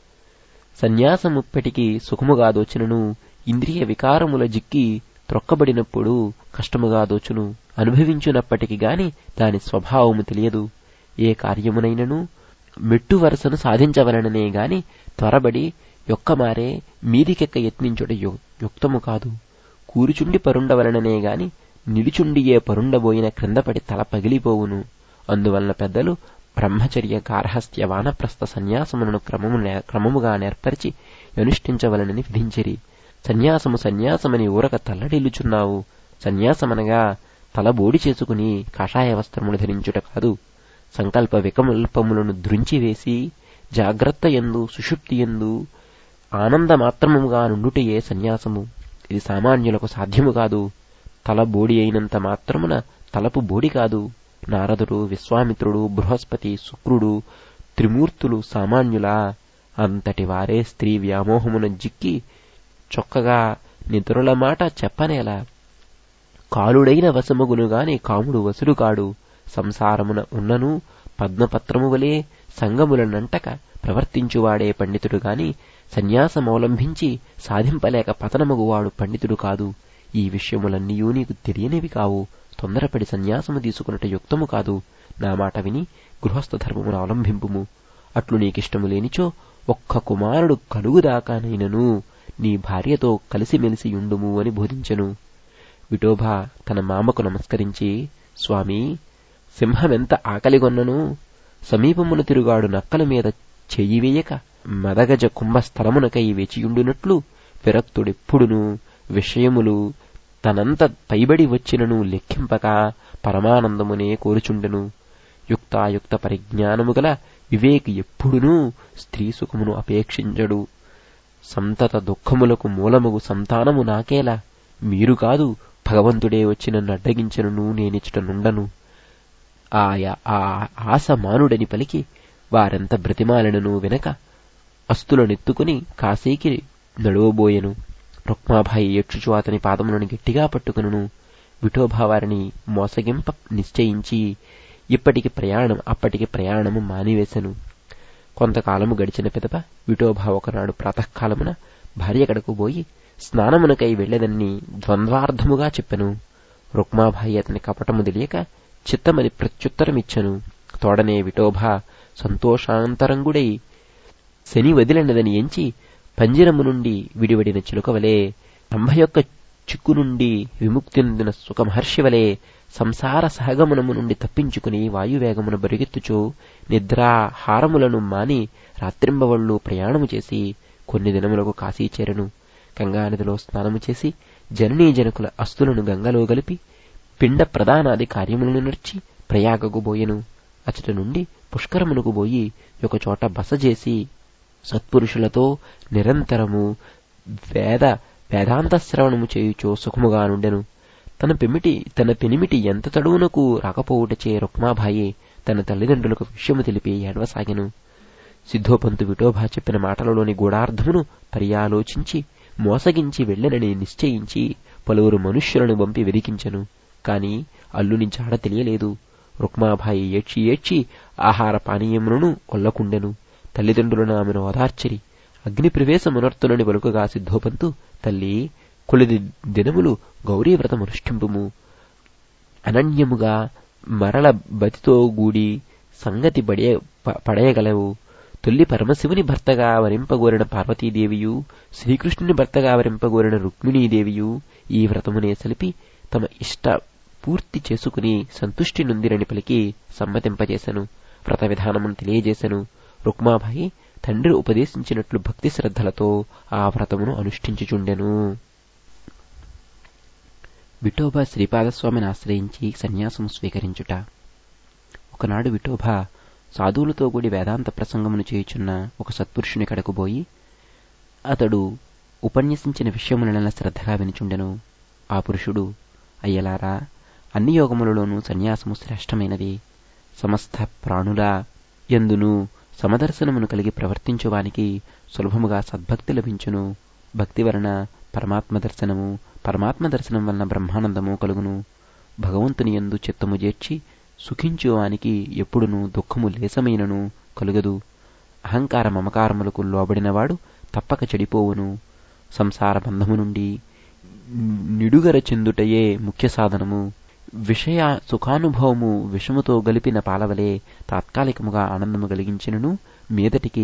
సన్యాసముప్పటికి సుఖముగా దోచినను ఇంద్రియ వికారముల జిక్కి త్రొక్కబడినప్పుడు కష్టముగా దోచును అనుభవించునప్పటికి గాని దాని స్వభావము తెలియదు ఏ కార్యమునైనను మెట్టు వరసను సాధించవలననే గాని త్వరబడి యొక్కమారే మీదికెక్క యత్నించుట యు- యుక్తము కాదు కూరుచుండి పరుండవలననే గాని నిలుచుండియే పరుండబోయిన క్రిందపడి తల పగిలిపోవును అందువలన పెద్దలు బ్రహ్మచర్య గార్హస్థ్య వానప్రస్థ సన్యాసములను క్రమము నే- క్రమముగా నేర్పరిచి అనుష్ఠించవలనని విధించిరి సన్యాసము సన్యాసమని ఊరక తల్లడిల్లుచున్నావు సన్యాసమనగా తల బోడి చేసుకుని కాషాయ వస్త్రములు ధరించుట కాదు సంకల్ప వికల్పములను ద్రుంచివేసి జాగ్రత్త ఎందు సుషుప్తి ఎందు ఆనందమాత్రముగా నుండుటయే సన్యాసము ఇది సామాన్యులకు సాధ్యము కాదు తల బోడి అయినంత మాత్రమున తలపు బోడి కాదు నారదుడు విశ్వామిత్రుడు బృహస్పతి శుక్రుడు త్రిమూర్తులు సామాన్యులా అంతటి వారే స్త్రీ వ్యామోహమున జిక్కి చొక్కగా నిద్రుల మాట చెప్పనేలా కాలుడైన వశమగును గాని కాముడు వసుడు కాడు సంసారమున ఉన్నను పద్మపత్రము వలె సంగములనంటక ప్రవర్తించువాడే పండితుడు గాని సన్యాసమవలంబించి సాధింపలేక పతనమగువాడు పండితుడు కాదు ఈ విషయములన్నీయూ నీకు తెలియనివి కావు తొందరపడి సన్యాసము తీసుకున్నట్టు యుక్తము కాదు నా మాట విని గృహస్థ ధర్మమును అవలంబింపుము అట్లు నీకిష్టము లేనిచో ఒక్క కుమారుడు కలుగుదాకానైనను నీ భార్యతో కలిసిమెలిసి యుండుము అని బోధించెను విఠోబా తన మామకు నమస్కరించి స్వామి సింహమెంత ఆకలిగొన్నను సమీపమున తిరుగాడు నక్కల మీద చెయ్యి వేయక మదగజ కుంభస్థలమునకై వేచియుండునట్లు విరక్తుడెప్పుడును విషయములు తనంత పైబడి వచ్చినను లెక్కింపక పరమానందమునే కోరుచుండెను యుక్తాయుక్త పరిజ్ఞానము గల వివేకి ఎప్పుడునూ స్త్రీ సుఖమును అపేక్షించడు సంతత దుఃఖములకు మూలముగు సంతానము నాకేలా మీరు కాదు భగవంతుడే వచ్చి నన్ను అడ్డగించను నేనిచ్చట నుండను ఆయా ఆ ఆశ మానుడని పలికి వారెంత బ్రతిమాలనను వెనక అస్తులనెత్తుకుని కాశీకి నడువబోయెను రుక్మాభాయి ఏడ్చుచు అతని పాదములను గట్టిగా పట్టుకును విఠోబా వారిని మోసగింప నిశ్చయించి ఇప్పటికి ప్రయాణం అప్పటికి ప్రయాణము మానివేశను కొంతకాలము గడిచిన పిదప విఠోబా ఒకనాడు ప్రాతకాలమున భార్య కడకు పోయి స్నానమునకై వెళ్లెదన్ని ద్వంద్వార్థముగా చెప్పెను రుక్మాభాయి అతని కపటము తెలియక చిత్తమని ప్రత్యుత్తరమిచ్చెను తోడనే విఠోబా సంతోషాంతరంగుడై శని వదిలినదని ఎంచి పంజరము నుండి విడివడిన చిలుకవలే రంభ యొక్క చిక్కు నుండి విముక్తి నొందిన సుఖమహర్షివలే సంసార సహగమనము నుండి తప్పించుకుని వాయువేగమును బరిగెత్తుచు నిద్రాహారములను మాని రాత్రింబవళ్ళు ప్రయాణము చేసి కొన్ని దినములకు కాశీ చేరెను గంగానదిలో స్నానము చేసి జననీ జనకుల అస్తులను గంగలో గలిపి పిండ ప్రధానాది కార్యములను నడిచి ప్రయాగకు బోయెను అచట నుండి పుష్కరమునకు పోయి ఒకచోట బస చేసి సత్పురుషులతో నిరంతరము వేద వేదాంత శ్రవణము చేయుచో సుఖముగా నుండెను తన పెమిటి తన పెనిమిటి ఎంత తడువునకు రాకపోవుటచే రుక్మాభాయి తన తల్లిదండ్రులకు విషయము తెలిపి ఏడవసాగెను సిద్ధోపంతు విఠోబా చెప్పిన మాటలలోని గూఢార్థమును పర్యాలోచించి మోసగించి వెళ్ళనని నిశ్చయించి పలువురు మనుష్యులను పంపి వెదికించెను కాని అల్లుని జాడ తెలియలేదు రుక్మాభాయి ఏడ్చి ఏడ్చి ఆహార పానీయములను కొల్లకుండెను తల్లిదండ్రులను ఆమెను ఓదార్చిరి అగ్ని ప్రవేశమునర్తులని పలుకగా సిద్ధోపంతు తల్లి కొలిది దినములు గౌరీవ్రతం అనుష్ఠింపుము అనన్యముగా మరల బతితో గూడి సంగతి బడే ప- పడయగలవు తొల్లి పరమశివుని భర్తగా వరింపగోరిన పార్వతీదేవియు శ్రీకృష్ణుని భర్తగా వరింపగోరిన రుక్మిణీదేవియు ఈ వ్రతమునే సలిపి తమ ఇష్ట పూర్తి చేసుకుని సంతుష్టి నొందిరని పలికి సమ్మతింపజేశను వ్రత విధానమును తెలియజేశను రుక్మాబాయి తండ్రి ఉపదేశించినట్లు భక్తి శ్రద్ధలతో ఆ వ్రతమును అనుష్ఠించుచుండెను విఠోబా శ్రీపాదస్వామిని ఆశ్రయించి సన్యాసము స్వీకరించుట ఒకనాడు విఠోబా సాధువులతో కూడి వేదాంత ప్రసంగమును చేయుచున్న ఒక సత్పురుషుని కడకు పోయి అతడు ఉపన్యసించిన విషయములనెల్ల శ్రద్ధగా వినుచుండెను ఆ పురుషుడు అయ్యలారా అన్ని యోగములలోనూ సన్యాసము శ్రేష్టమైనది సమస్త ప్రాణుల ఎందును సమదర్శనమును కలిగి ప్రవర్తించువానికి సులభముగా సద్భక్తి లభించును భక్తి వలన పరమాత్మ దర్శనము పరమాత్మ దర్శనం వలన బ్రహ్మానందము కలుగును భగవంతుని యందు చిత్తము చేర్చి సుఖించువానికి ఎప్పుడును దుఃఖము లేసమైనను కలుగదు అహంకార మమకారములకు లోబడినవాడు తప్పక చెడిపోవును సంసార బంధము నుండి నిడుగర చెందుటయే ముఖ్య సాధనము విషయ సుఖానుభవము విషముతో గలిపిన పాలవలే తాత్కాలికముగా ఆనందము కలిగించినను మీదటికి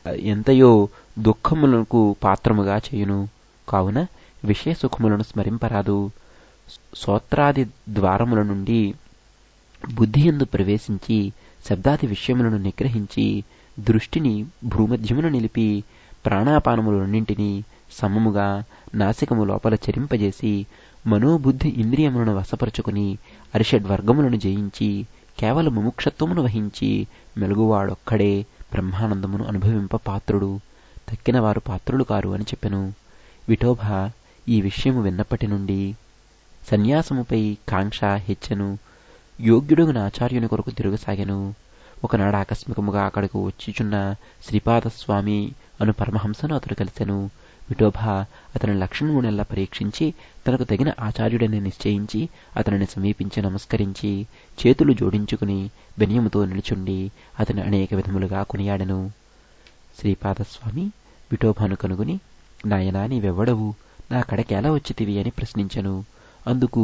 ఎంతయో దుఃఖములకు పాత్రముగా చేయును కావున విషయ సుఖములను స్మరింపరాదు శ్రోత్రాది ద్వారముల నుండి బుద్ధి ఎందు ప్రవేశించి శబ్దాది విషయములను నిగ్రహించి దృష్టిని భూమధ్యమును నిలిపి ప్రాణాపానములన్నింటినీ సమముగా నాసికము లోపల చరింపజేసి మనోబుద్ధి ఇంద్రియములను వశపరుచుకుని అరిషడ్వర్గములను జయించి కేవలం ముముక్షత్వమును వహించి మెలుగువాడొక్కడే బ్రహ్మానందమును అనుభవింప పాత్రుడు తక్కిన వారు పాత్రులు కారు అని చెప్పెను విఠోబా ఈ విషయము విన్నప్పటి నుండి సన్యాసముపై కాంక్ష హెచ్చెను యోగ్యుడుగున ఆచార్యుని కొరకు తిరుగసాగెను ఒకనాడు ఆకస్మికముగా అక్కడకు వచ్చిచున్న శ్రీపాదస్వామి అను పరమహంసను అతడు కలిసెను విఠోబా అతని లక్షణమునెల్లా పరీక్షించి తనకు తగిన ఆచార్యుడని నిశ్చయించి అతనిని సమీపించి నమస్కరించి చేతులు జోడించుకుని వినయముతో నిలుచుండి అతని అనేక విధములుగా కొనియాడెను శ్రీపాదస్వామి విఠోబాను కనుగొని నాయనా నీవెవ్వడవు నా కడకెలా వచ్చితివి అని ప్రశ్నించెను అందుకు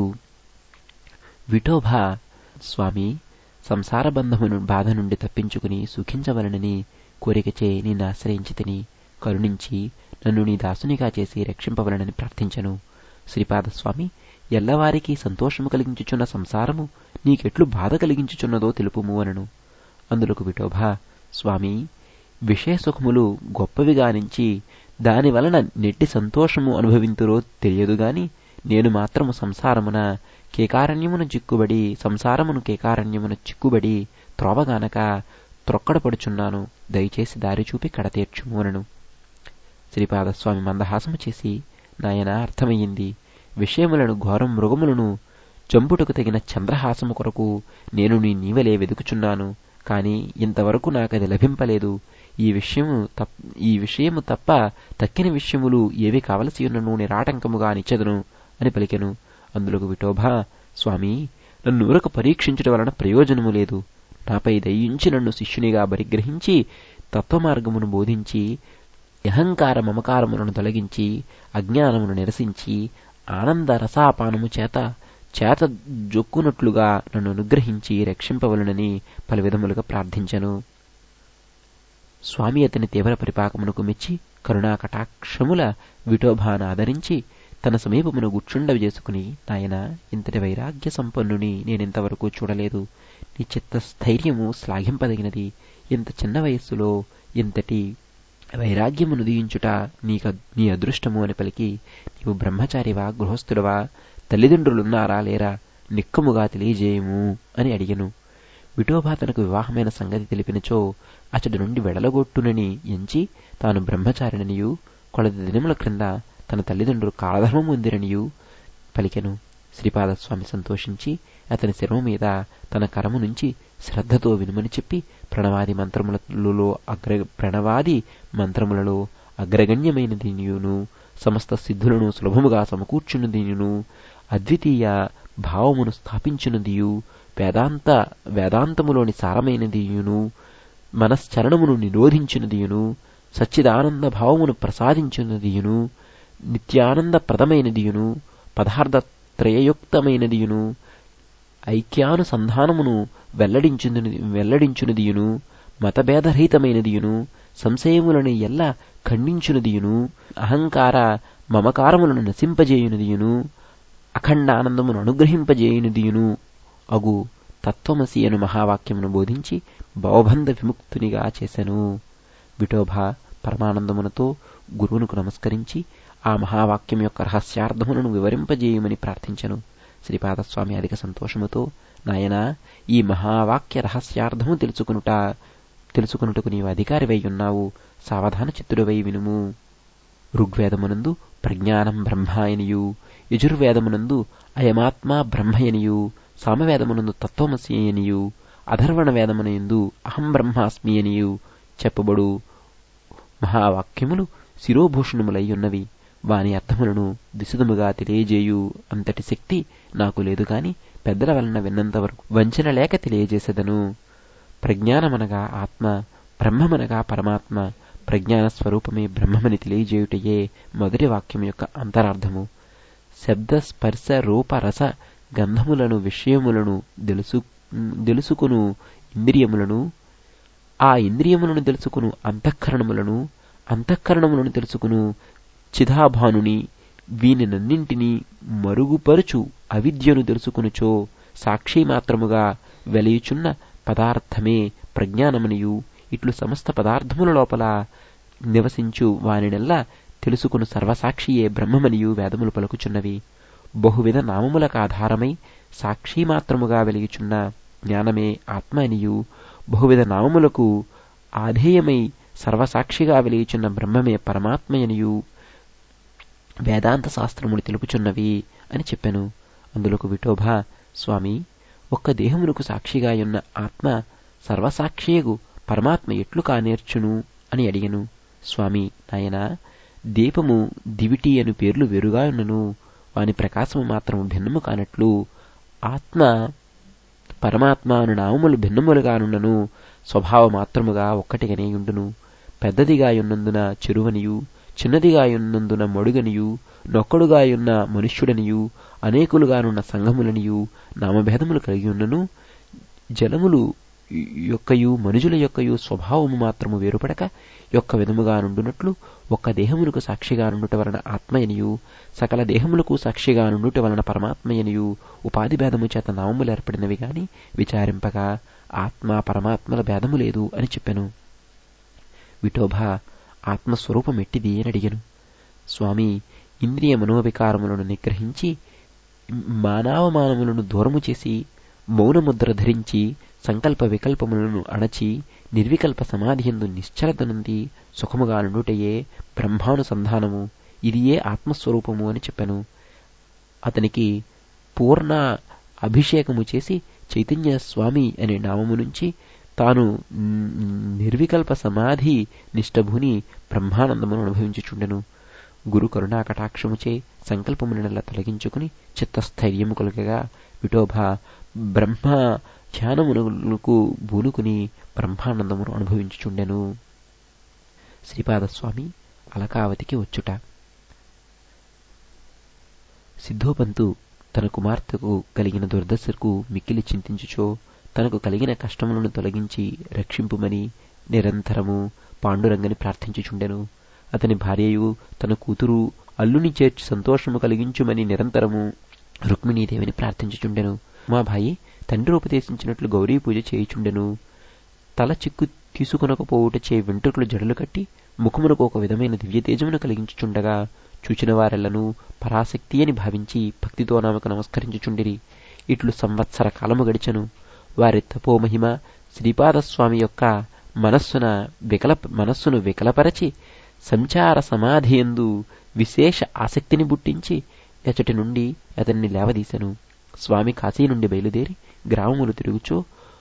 విఠోబా స్వామి సంసార బంధమును బాధ నుండి తప్పించుకుని సుఖించవలనని కోరికచే నిన్ను ఆశ్రయించి తిని కరుణించి నన్ను నీ దాసునిగా చేసి రక్షింపవలనని ప్రార్థించను శ్రీపాదస్వామి ఎల్లవారికి సంతోషము కలిగించుచున్న సంసారము నీకెట్లు బాధ కలిగించుచున్నదో తెలుపుము అనను అందులకు విఠోబా స్వామి విషయ సుఖములు గొప్పవి గానించి దాని వలన నెట్టి సంతోషము అనుభవింతురో తెలియదు గాని నేను మాత్రము సంసారమున కేకారణ్యమున చిక్కుబడి సంసారమును కేకారణ్యమున చిక్కుబడి త్రోవగానక త్రొక్కడపడుచున్నాను దయచేసి దారి చూపి కడతీర్చుము అనను శ్రీపాదస్వామి మందహాసము చేసి నాయన అర్థమయ్యింది విషయములను ఘోరం మృగములను చంపుటకు తగిన చంద్రహాసము కొరకు నేను నీ నీవలే వెదుకుచున్నాను కాని ఇంతవరకు నాకది లభింపలేదు ఈ విషయము తప్ ఈ విషయము తప్ప తక్కిన విషయములు ఏవి కావలసి ఉన్నను నిరాటంకముగా నిచ్చెదను అని పలికెను అందులోకి విఠోబా స్వామి నన్ను ఊరక పరీక్షించడం వలన ప్రయోజనము లేదు నాపై దయించి నన్ను శిష్యునిగా పరిగ్రహించి తత్వమార్గమును బోధించి అహంకార మమకారములను తొలగించి అజ్ఞానమును నిరసించి ఆనంద రసాపానము చేత చేత జొక్కునట్లుగా నన్ను అనుగ్రహించి రక్షింపవలనని పలు విధములుగా ప్రార్థించను స్వామి అతని తీవ్ర పరిపాకమునకు మెచ్చి కరుణా కటాక్షముల విఠోబాను ఆదరించి తన సమీపమును గుచ్చుండవి చేసుకుని నాయన ఇంతటి వైరాగ్య సంపన్నుని నేనింతవరకు చూడలేదు నీ చిత్త స్థైర్యము శ్లాఘింపదగినది ఇంత చిన్న వయస్సులో ఇంతటి వైరాగ్యమును దీయించుట నీక నీ అదృష్టము అని పలికి నీవు బ్రహ్మచారివా గృహస్థుడవా తల్లిదండ్రులున్నారా లేరా నిక్కముగా తెలియజేయము అని అడిగను విఠోబా తనకు వివాహమైన సంగతి తెలిపినచో అతడి నుండి వెడలగొట్టునని ఎంచి తాను బ్రహ్మచారిననియు కొలది దినముల క్రింద తన తల్లిదండ్రులు కాలధర్మం ఉందిరనియు పలికెను శ్రీపాదస్వామి సంతోషించి అతని శిరము మీద తన కరము నుంచి శ్రద్ధతో వినుమని చెప్పి ప్రణవాది మంత్రములలో అగ్ర ప్రణవాది మంత్రములలో అగ్రగణ్యమైనదియును సమస్త సిద్ధులను సులభముగా సమకూర్చున్నదియును అద్వితీయ భావమును స్థాపించున్నదియు వేదాంత వేదాంతములోని సారమైనదియును మనశ్చరణమును నిరోధించినదియును సచ్చిదానంద భావమును ప్రసాదించున్నదియును నిత్యానందప్రదమైనదియును పదార్థ త్రయయుక్తమైనదియును ఐక్యానుసంధానమును వెల్లడించును వెల్లడించునదియును మతభేదరహితమైనదియును సంశయములను ఎల్ల ఖండించునదియును అహంకార మమకారములను నశింపజేయునదియును అఖండ ఆనందమును అనుగ్రహింపజేయునదియును అగు తత్వమసి అను మహావాక్యమును బోధించి భవబంధ విముక్తునిగా చేసెను విఠోబా పరమానందమునతో గురువునకు నమస్కరించి ఆ మహావాక్యం యొక్క రహస్యార్థములను వివరింపజేయమని ప్రార్థించెను శ్రీపాదస్వామి అధిక సంతోషముతో నాయనా ఈ మహావాక్య రహస్యార్థము తెలుసుకునుట తెలుసుకునుటకు నీవు అధికారివై ఉన్నావు సావధాన చిత్తుడవై వినుము ఋగ్వేదమునందు ప్రజ్ఞానం బ్రహ్మాయనియు యజుర్వేదమునందు అయమాత్మా బ్రహ్మయనియు సామవేదమునందు తత్వమసి అనియు అధర్వణ వేదమునందు అహం బ్రహ్మాస్మి అనియు చెప్పబడు మహావాక్యములు శిరోభూషణములై ఉన్నవి వాని అర్థములను దిశదముగా తెలియజేయు అంతటి శక్తి నాకు లేదు గాని పెద్దల వలన విన్నంత వరకు వంచన లేక తెలియజేసేదను ప్రజ్ఞానమనగా ఆత్మ బ్రహ్మమనగా పరమాత్మ ప్రజ్ఞాన స్వరూపమే బ్రహ్మమని తెలియజేయుటయే మొదటి వాక్యం యొక్క అంతరార్థము శబ్ద స్పర్శ రూప రస గంధములను విషయములను తెలుసు తెలుసుకును ఇంద్రియములను ఆ ఇంద్రియములను తెలుసుకును అంతఃకరణములను అంతఃకరణములను తెలుసుకును చిదాభానుని వీనినన్నింటినీ మరుగుపరుచు అవిద్యను తెలుసుకునుచో సాక్షి మాత్రముగా వెలయుచున్న పదార్థమే ప్రజ్ఞానమనియు ఇట్లు సమస్త పదార్థముల లోపల నివసించు వానినెల్లా తెలుసుకును సర్వసాక్షియే బ్రహ్మమనియు వేదములు పలుకుచున్నవి బహువిధ నామములకు ఆధారమై సాక్షి మాత్రముగా వెలిగిచున్న జ్ఞానమే ఆత్మ అనియు బహువిధ నామములకు ఆధేయమై సర్వసాక్షిగా వెలిగిచున్న బ్రహ్మమే పరమాత్మయనియు వేదాంత శాస్త్రములు తెలుపుచున్నవి అని చెప్పాను అందులోకి విఠోబా స్వామి ఒక్క దేహమునకు సాక్షిగా ఉన్న ఆత్మ సర్వసాక్షియగు పరమాత్మ ఎట్లు కానేర్చును అని అడిగను స్వామి నాయన దీపము దివిటి అను పేర్లు వేరుగా ఉన్నను వాని ప్రకాశము మాత్రం భిన్నము కానట్లు ఆత్మ పరమాత్మ అను నామములు భిన్నములుగానున్నను స్వభావ మాత్రముగా ఒక్కటిగానే ఉండును పెద్దదిగా ఉన్నందున చెరువనియు చిన్నదిగా ఉన్నందున మడుగనియు నొక్కడుగాయున్న మనుష్యుడనియు అనేకులుగానున్న సంఘములనియు నామభేదములు కలిగి ఉన్నను జలములు యొక్కయు మనుజుల యొక్కయు స్వభావము మాత్రము వేరుపడక యొక్క విధముగా నుండునట్లు ఒక్క దేహమునకు సాక్షిగా నుండుట వలన ఆత్మయనియు సకల దేహములకు సాక్షిగా నుండుట వలన పరమాత్మయనియు ఉపాధి భేదము చేత నామములు ఏర్పడినవి గాని విచారింపగా ఆత్మ పరమాత్మల భేదము లేదు అని చెప్పాను విఠోబా ఆత్మస్వరూపం ఎట్టిది అని అడిగాను స్వామి ఇంద్రియ మనోవికారములను నిగ్రహించి మానవమానములను దూరము చేసి మౌనముద్ర ధరించి సంకల్ప వికల్పములను అణచి నిర్వికల్ప సమాధియందు నిశ్చలతనుంది సుఖముగా నుండుటయే బ్రహ్మానుసంధానము ఇదియే ఆత్మస్వరూపము అని చెప్పాను అతనికి పూర్ణ అభిషేకము చేసి చైతన్య స్వామి అనే నామము నుంచి తాను నిర్వికల్ప సమాధి నిష్టభుని బ్రహ్మానందమును అనుభవించుచుండెను గురు కరుణా కటాక్షముచే సంకల్పమునలా తొలగించుకుని చిత్తస్థైర్యము కలుగగా విఠోబా బ్రహ్మ ధ్యానమునకు బూనుకుని బ్రహ్మానందమును అనుభవించుచుండెను శ్రీపాదస్వామి అలకావతికి వచ్చుట సిద్ధోపంతు తన కుమార్తెకు కలిగిన దుర్దశకు మిక్కిలి చింతించుచో తనకు కలిగిన కష్టములను తొలగించి రక్షింపుమని నిరంతరము పాండురంగని ప్రార్థించుచుండెను అతని భార్యయు తన కూతురు అల్లుని చేర్చి సంతోషము కలిగించుమని నిరంతరము రుక్మిణీదేవిని ప్రార్థించుచుండెను ఉమాభాయి తండ్రి ఉపదేశించినట్లు గౌరీ పూజ చేయుచుండెను తల చిక్కు తీసుకునకపోవుటచే వెంట్రుకలు జడలు కట్టి ముఖమునకు ఒక విధమైన దివ్య తేజమును కలిగించుచుండగా చూచిన వారెల్లను పరాశక్తి అని భావించి భక్తితో నామకు నమస్కరించుచుండిరి ఇట్లు సంవత్సర కాలము గడిచెను వారి తపోమహిమ శ్రీపాదస్వామి యొక్క మనస్సున వికల మనస్సును వికలపరచి సంచార సమాధియందు విశేష ఆసక్తిని బుట్టించి ఎచటి నుండి అతన్ని లేవదీశను స్వామి కాశీ నుండి బయలుదేరి గ్రామములు తిరుగుచూ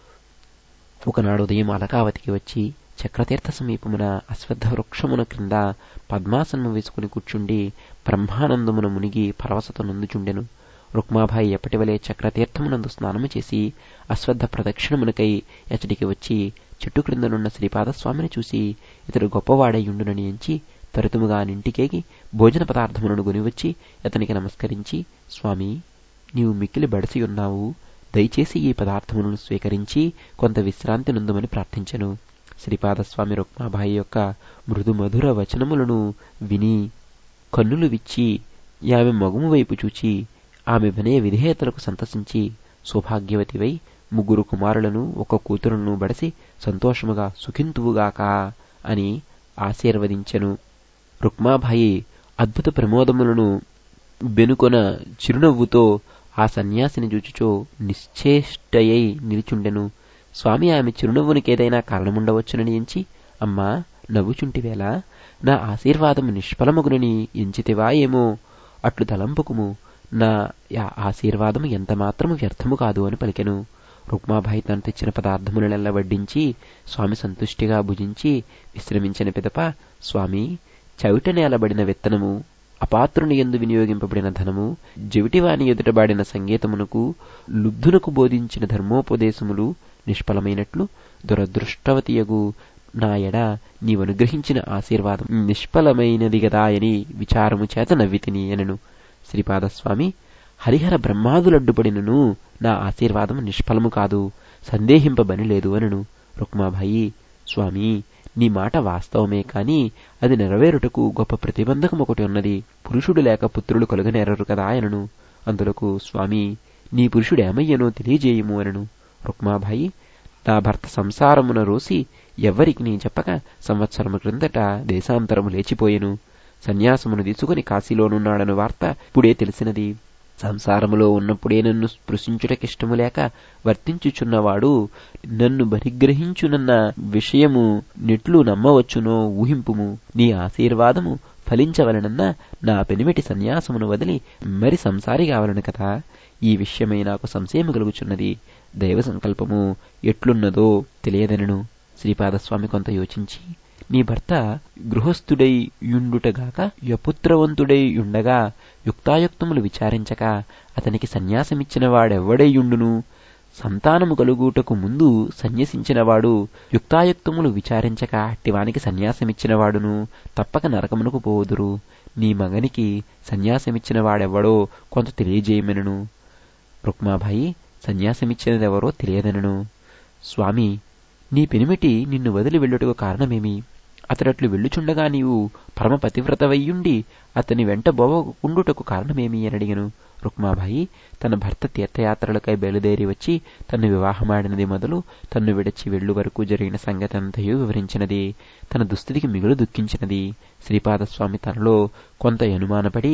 ఒకనాడు ఉదయం అలకావతికి వచ్చి చక్రతీర్థ సమీపమున అశ్వత్థ వృక్షమున క్రింద పద్మాసనము వేసుకుని కూర్చుండి బ్రహ్మానందమున మునిగి పరవశత నందుచుండెను రుక్మాభాయి ఎప్పటివలే చక్రతీర్థమునందు స్నానము చేసి అశ్వత్థ ప్రదక్షిణమునకై ఎచ్చటికి వచ్చి చెట్టు క్రిందనున్న శ్రీపాదస్వామిని చూసి ఇతడు గొప్పవాడయ్యుండునని ఎంచి త్వరితముగా నింటికేగి భోజన పదార్థములను గునివచ్చి అతనికి నమస్కరించి స్వామి నీవు మిక్కిలి బడిసి ఉన్నావు దయచేసి ఈ పదార్థములను స్వీకరించి కొంత విశ్రాంతి నుందమని ప్రార్థించెను శ్రీపాదస్వామి రుక్మాబాయి యొక్క మృదు మధుర వచనములను విని కన్నులు విచ్చి ఆమె మగుము వైపు చూచి ఆమె వినయ విధేయతలకు సంతసించి సౌభాగ్యవతివై ముగ్గురు కుమారులను ఒక కూతురును బడసి సంతోషముగా సుఖింతువుగాక అని ఆశీర్వదించెను రుక్మాబాయి అద్భుత ప్రమోదములను బెనుకొన చిరునవ్వుతో ఆ సన్యాసిని చూచుచో నిశ్చేష్టయై నిలిచుండెను స్వామి ఆమె చిరునవ్వునికేదైనా కారణముండవచ్చునని ఎంచి అమ్మా నవ్వుచుంటివేలా నా ఆశీర్వాదము నిష్ఫలమగునని ఎంచితివా ఏమో అట్లు తలంపుకుము నా ఆశీర్వాదము ఎంత మాత్రము వ్యర్థము కాదు అని పలికెను రుక్మాబాయి తను తెచ్చిన పదార్థములనెల్ల వడ్డించి స్వామి సంతుష్టిగా భుజించి విశ్రమించిన పిదప స్వామి చవిట నేలబడిన విత్తనము అపాత్రుని ఎందు వినియోగింపబడిన ధనము జవిటివాని ఎదుటబాడిన సంగీతమునకు లుబ్ధునకు బోధించిన ధర్మోపదేశములు నిష్ఫలమైనట్లు దురదృష్టవతియగు నా ఎడ నీవనుగ్రహించిన ఆశీర్వాదం నిష్ఫలమైనది గదా అని విచారము చేత నవ్వితిని అనను శ్రీపాదస్వామి హరిహర బ్రహ్మాదులడ్డుపడినను నా ఆశీర్వాదం నిష్ఫలము కాదు సందేహింపబని లేదు అనను రుక్మాబాయి స్వామి నీ మాట వాస్తవమే కాని అది నెరవేరుటకు గొప్ప ప్రతిబంధకం ఒకటి ఉన్నది పురుషుడు లేక పుత్రులు కలుగనేరరు కదా అనను అందులకు స్వామి నీ పురుషుడు ఏమయ్యనో తెలియజేయము అనను రుక్మాబాయి నా భర్త సంసారమున రోసి ఎవ్వరికి నీ చెప్పక సంవత్సరము క్రిందట దేశాంతరము లేచిపోయెను సన్యాసమును తీసుకుని కాశీలోనున్నాడను వార్త ఇప్పుడే తెలిసినది సంసారములో ఉన్నప్పుడే నన్ను స్పృశించుటకిష్టము లేక వర్తించుచున్నవాడు నన్ను బహిగ్రహించునన్న విషయము నెట్లు నమ్మవచ్చునో ఊహింపుము నీ ఆశీర్వాదము ఫలించవలనన్న నా పెనిమిటి సన్యాసమును వదిలి మరి సంసారి కావలను కదా ఈ విషయమై నాకు సంశయము కలుగుచున్నది దైవ సంకల్పము ఎట్లున్నదో తెలియదనను శ్రీపాదస్వామి కొంత యోచించి నీ భర్త గృహస్థుడై యుండుటగాక యపుత్రవంతుడై యుండగా యుక్తాయుక్తములు విచారించక అతనికి సన్యాసమిచ్చిన వాడెవ్వడైయుండును సంతానము కలుగుటకు ముందు సన్యసించినవాడు యుక్తాయుక్తములు విచారించక అట్టివానికి సన్యాసమిచ్చినవాడును తప్పక నరకమునకు పోదురు నీ మగనికి సన్యాసమిచ్చిన వాడెవ్వడో కొంత తెలియజేయమెనను రుక్మాబాయి సన్యాసమిచ్చినదెవరో తెలియదనను స్వామి నీ పెనిమిటి నిన్ను వదిలి వెళ్ళుటకు కారణమేమి అతడట్లు వెళ్ళుచుండగా నీవు పరమ పతివ్రతవయ్యుండి అతని వెంట బోవకుండుటకు కారణమేమి అని అడిగను రుక్మాబాయి తన భర్త తీర్థయాత్రలకై బయలుదేరి వచ్చి తన్ను వివాహమాడినది మొదలు తన్ను విడిచి వెళ్ళు వరకు జరిగిన సంగతి అంతయు వివరించినది తన దుస్థితికి మిగులు దుఃఖించినది శ్రీపాదస్వామి తనలో కొంత అనుమానపడి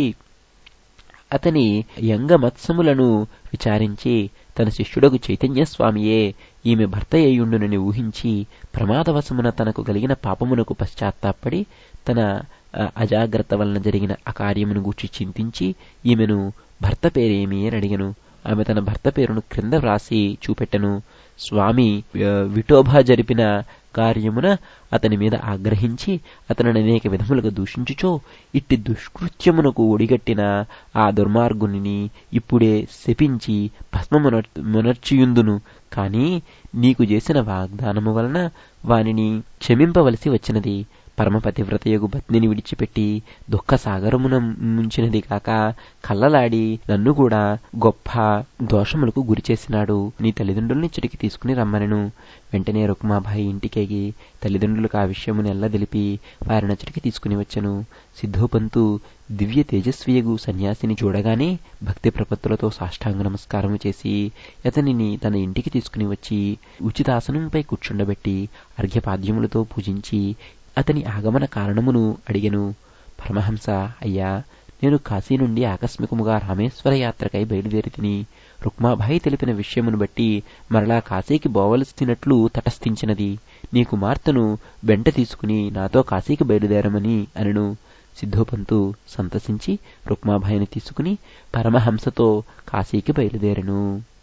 అతని యంగమత్సములను విచారించి తన శిష్యుడకు చైతన్యస్వామియే ఈమె భర్త అయ్యుండునని ఊహించి ప్రమాదవశమున తనకు కలిగిన పాపమునకు పశ్చాత్తాపడి తన అజాగ్రత్త వలన జరిగిన అకార్యమును గూర్చి చింతించి ఈమెను భర్త పేరేమి అని అడిగను ఆమె తన భర్త పేరును క్రింద వ్రాసి చూపెట్టను స్వామి విఠోబా జరిపిన కార్యమున అతని మీద ఆగ్రహించి అతనిని అనేక విధములుగా దూషించుచో ఇట్టి దుష్కృత్యమునకు ఒడిగట్టిన ఆ దుర్మార్గుని ఇప్పుడే శపించి భస్మమునర్చియుందును కాని నీకు చేసిన వాగ్దానము వలన వానిని క్షమింపవలసి వచ్చినది పరమపతివ్రతయగు పత్నిని విడిచిపెట్టి దుఃఖ సాగరమున ముంచినది కాక కళ్ళలాడి నన్ను కూడా గొప్ప దోషములకు గురిచేసినాడు నీ తల్లిదండ్రుల్ని చిటికి తీసుకుని రమ్మనను వెంటనే రుక్మాబాయి ఇంటికేగి తల్లిదండ్రులకు ఆ విషయమును ఎల్లదిలిపి వారినచ్చటికి తీసుకుని వచ్చెను సిద్ధోపంతు దివ్య తేజస్వియగు సన్యాసిని చూడగానే భక్తి ప్రపత్తులతో సాష్టాంగ నమస్కారము చేసి అతనిని తన ఇంటికి తీసుకుని వచ్చి ఉచితాసనంపై కూర్చుండబెట్టి అర్ఘ్యపాద్యములతో పూజించి అతని ఆగమన కారణమును అడిగెను పరమహంస అయ్యా నేను కాశీ నుండి ఆకస్మికముగా రామేశ్వర యాత్రకై బయలుదేరి తిని రుక్మాబాయి తెలిపిన విషయమును బట్టి మరలా కాశీకి పోవలసినట్లు తటస్థించినది నీ కుమార్తెను వెంట తీసుకుని నాతో కాశీకి బయలుదేరమని అనను సిద్ధోపంతు సంతసించి రుక్మాబాయిని తీసుకుని పరమహంసతో కాశీకి బయలుదేరెను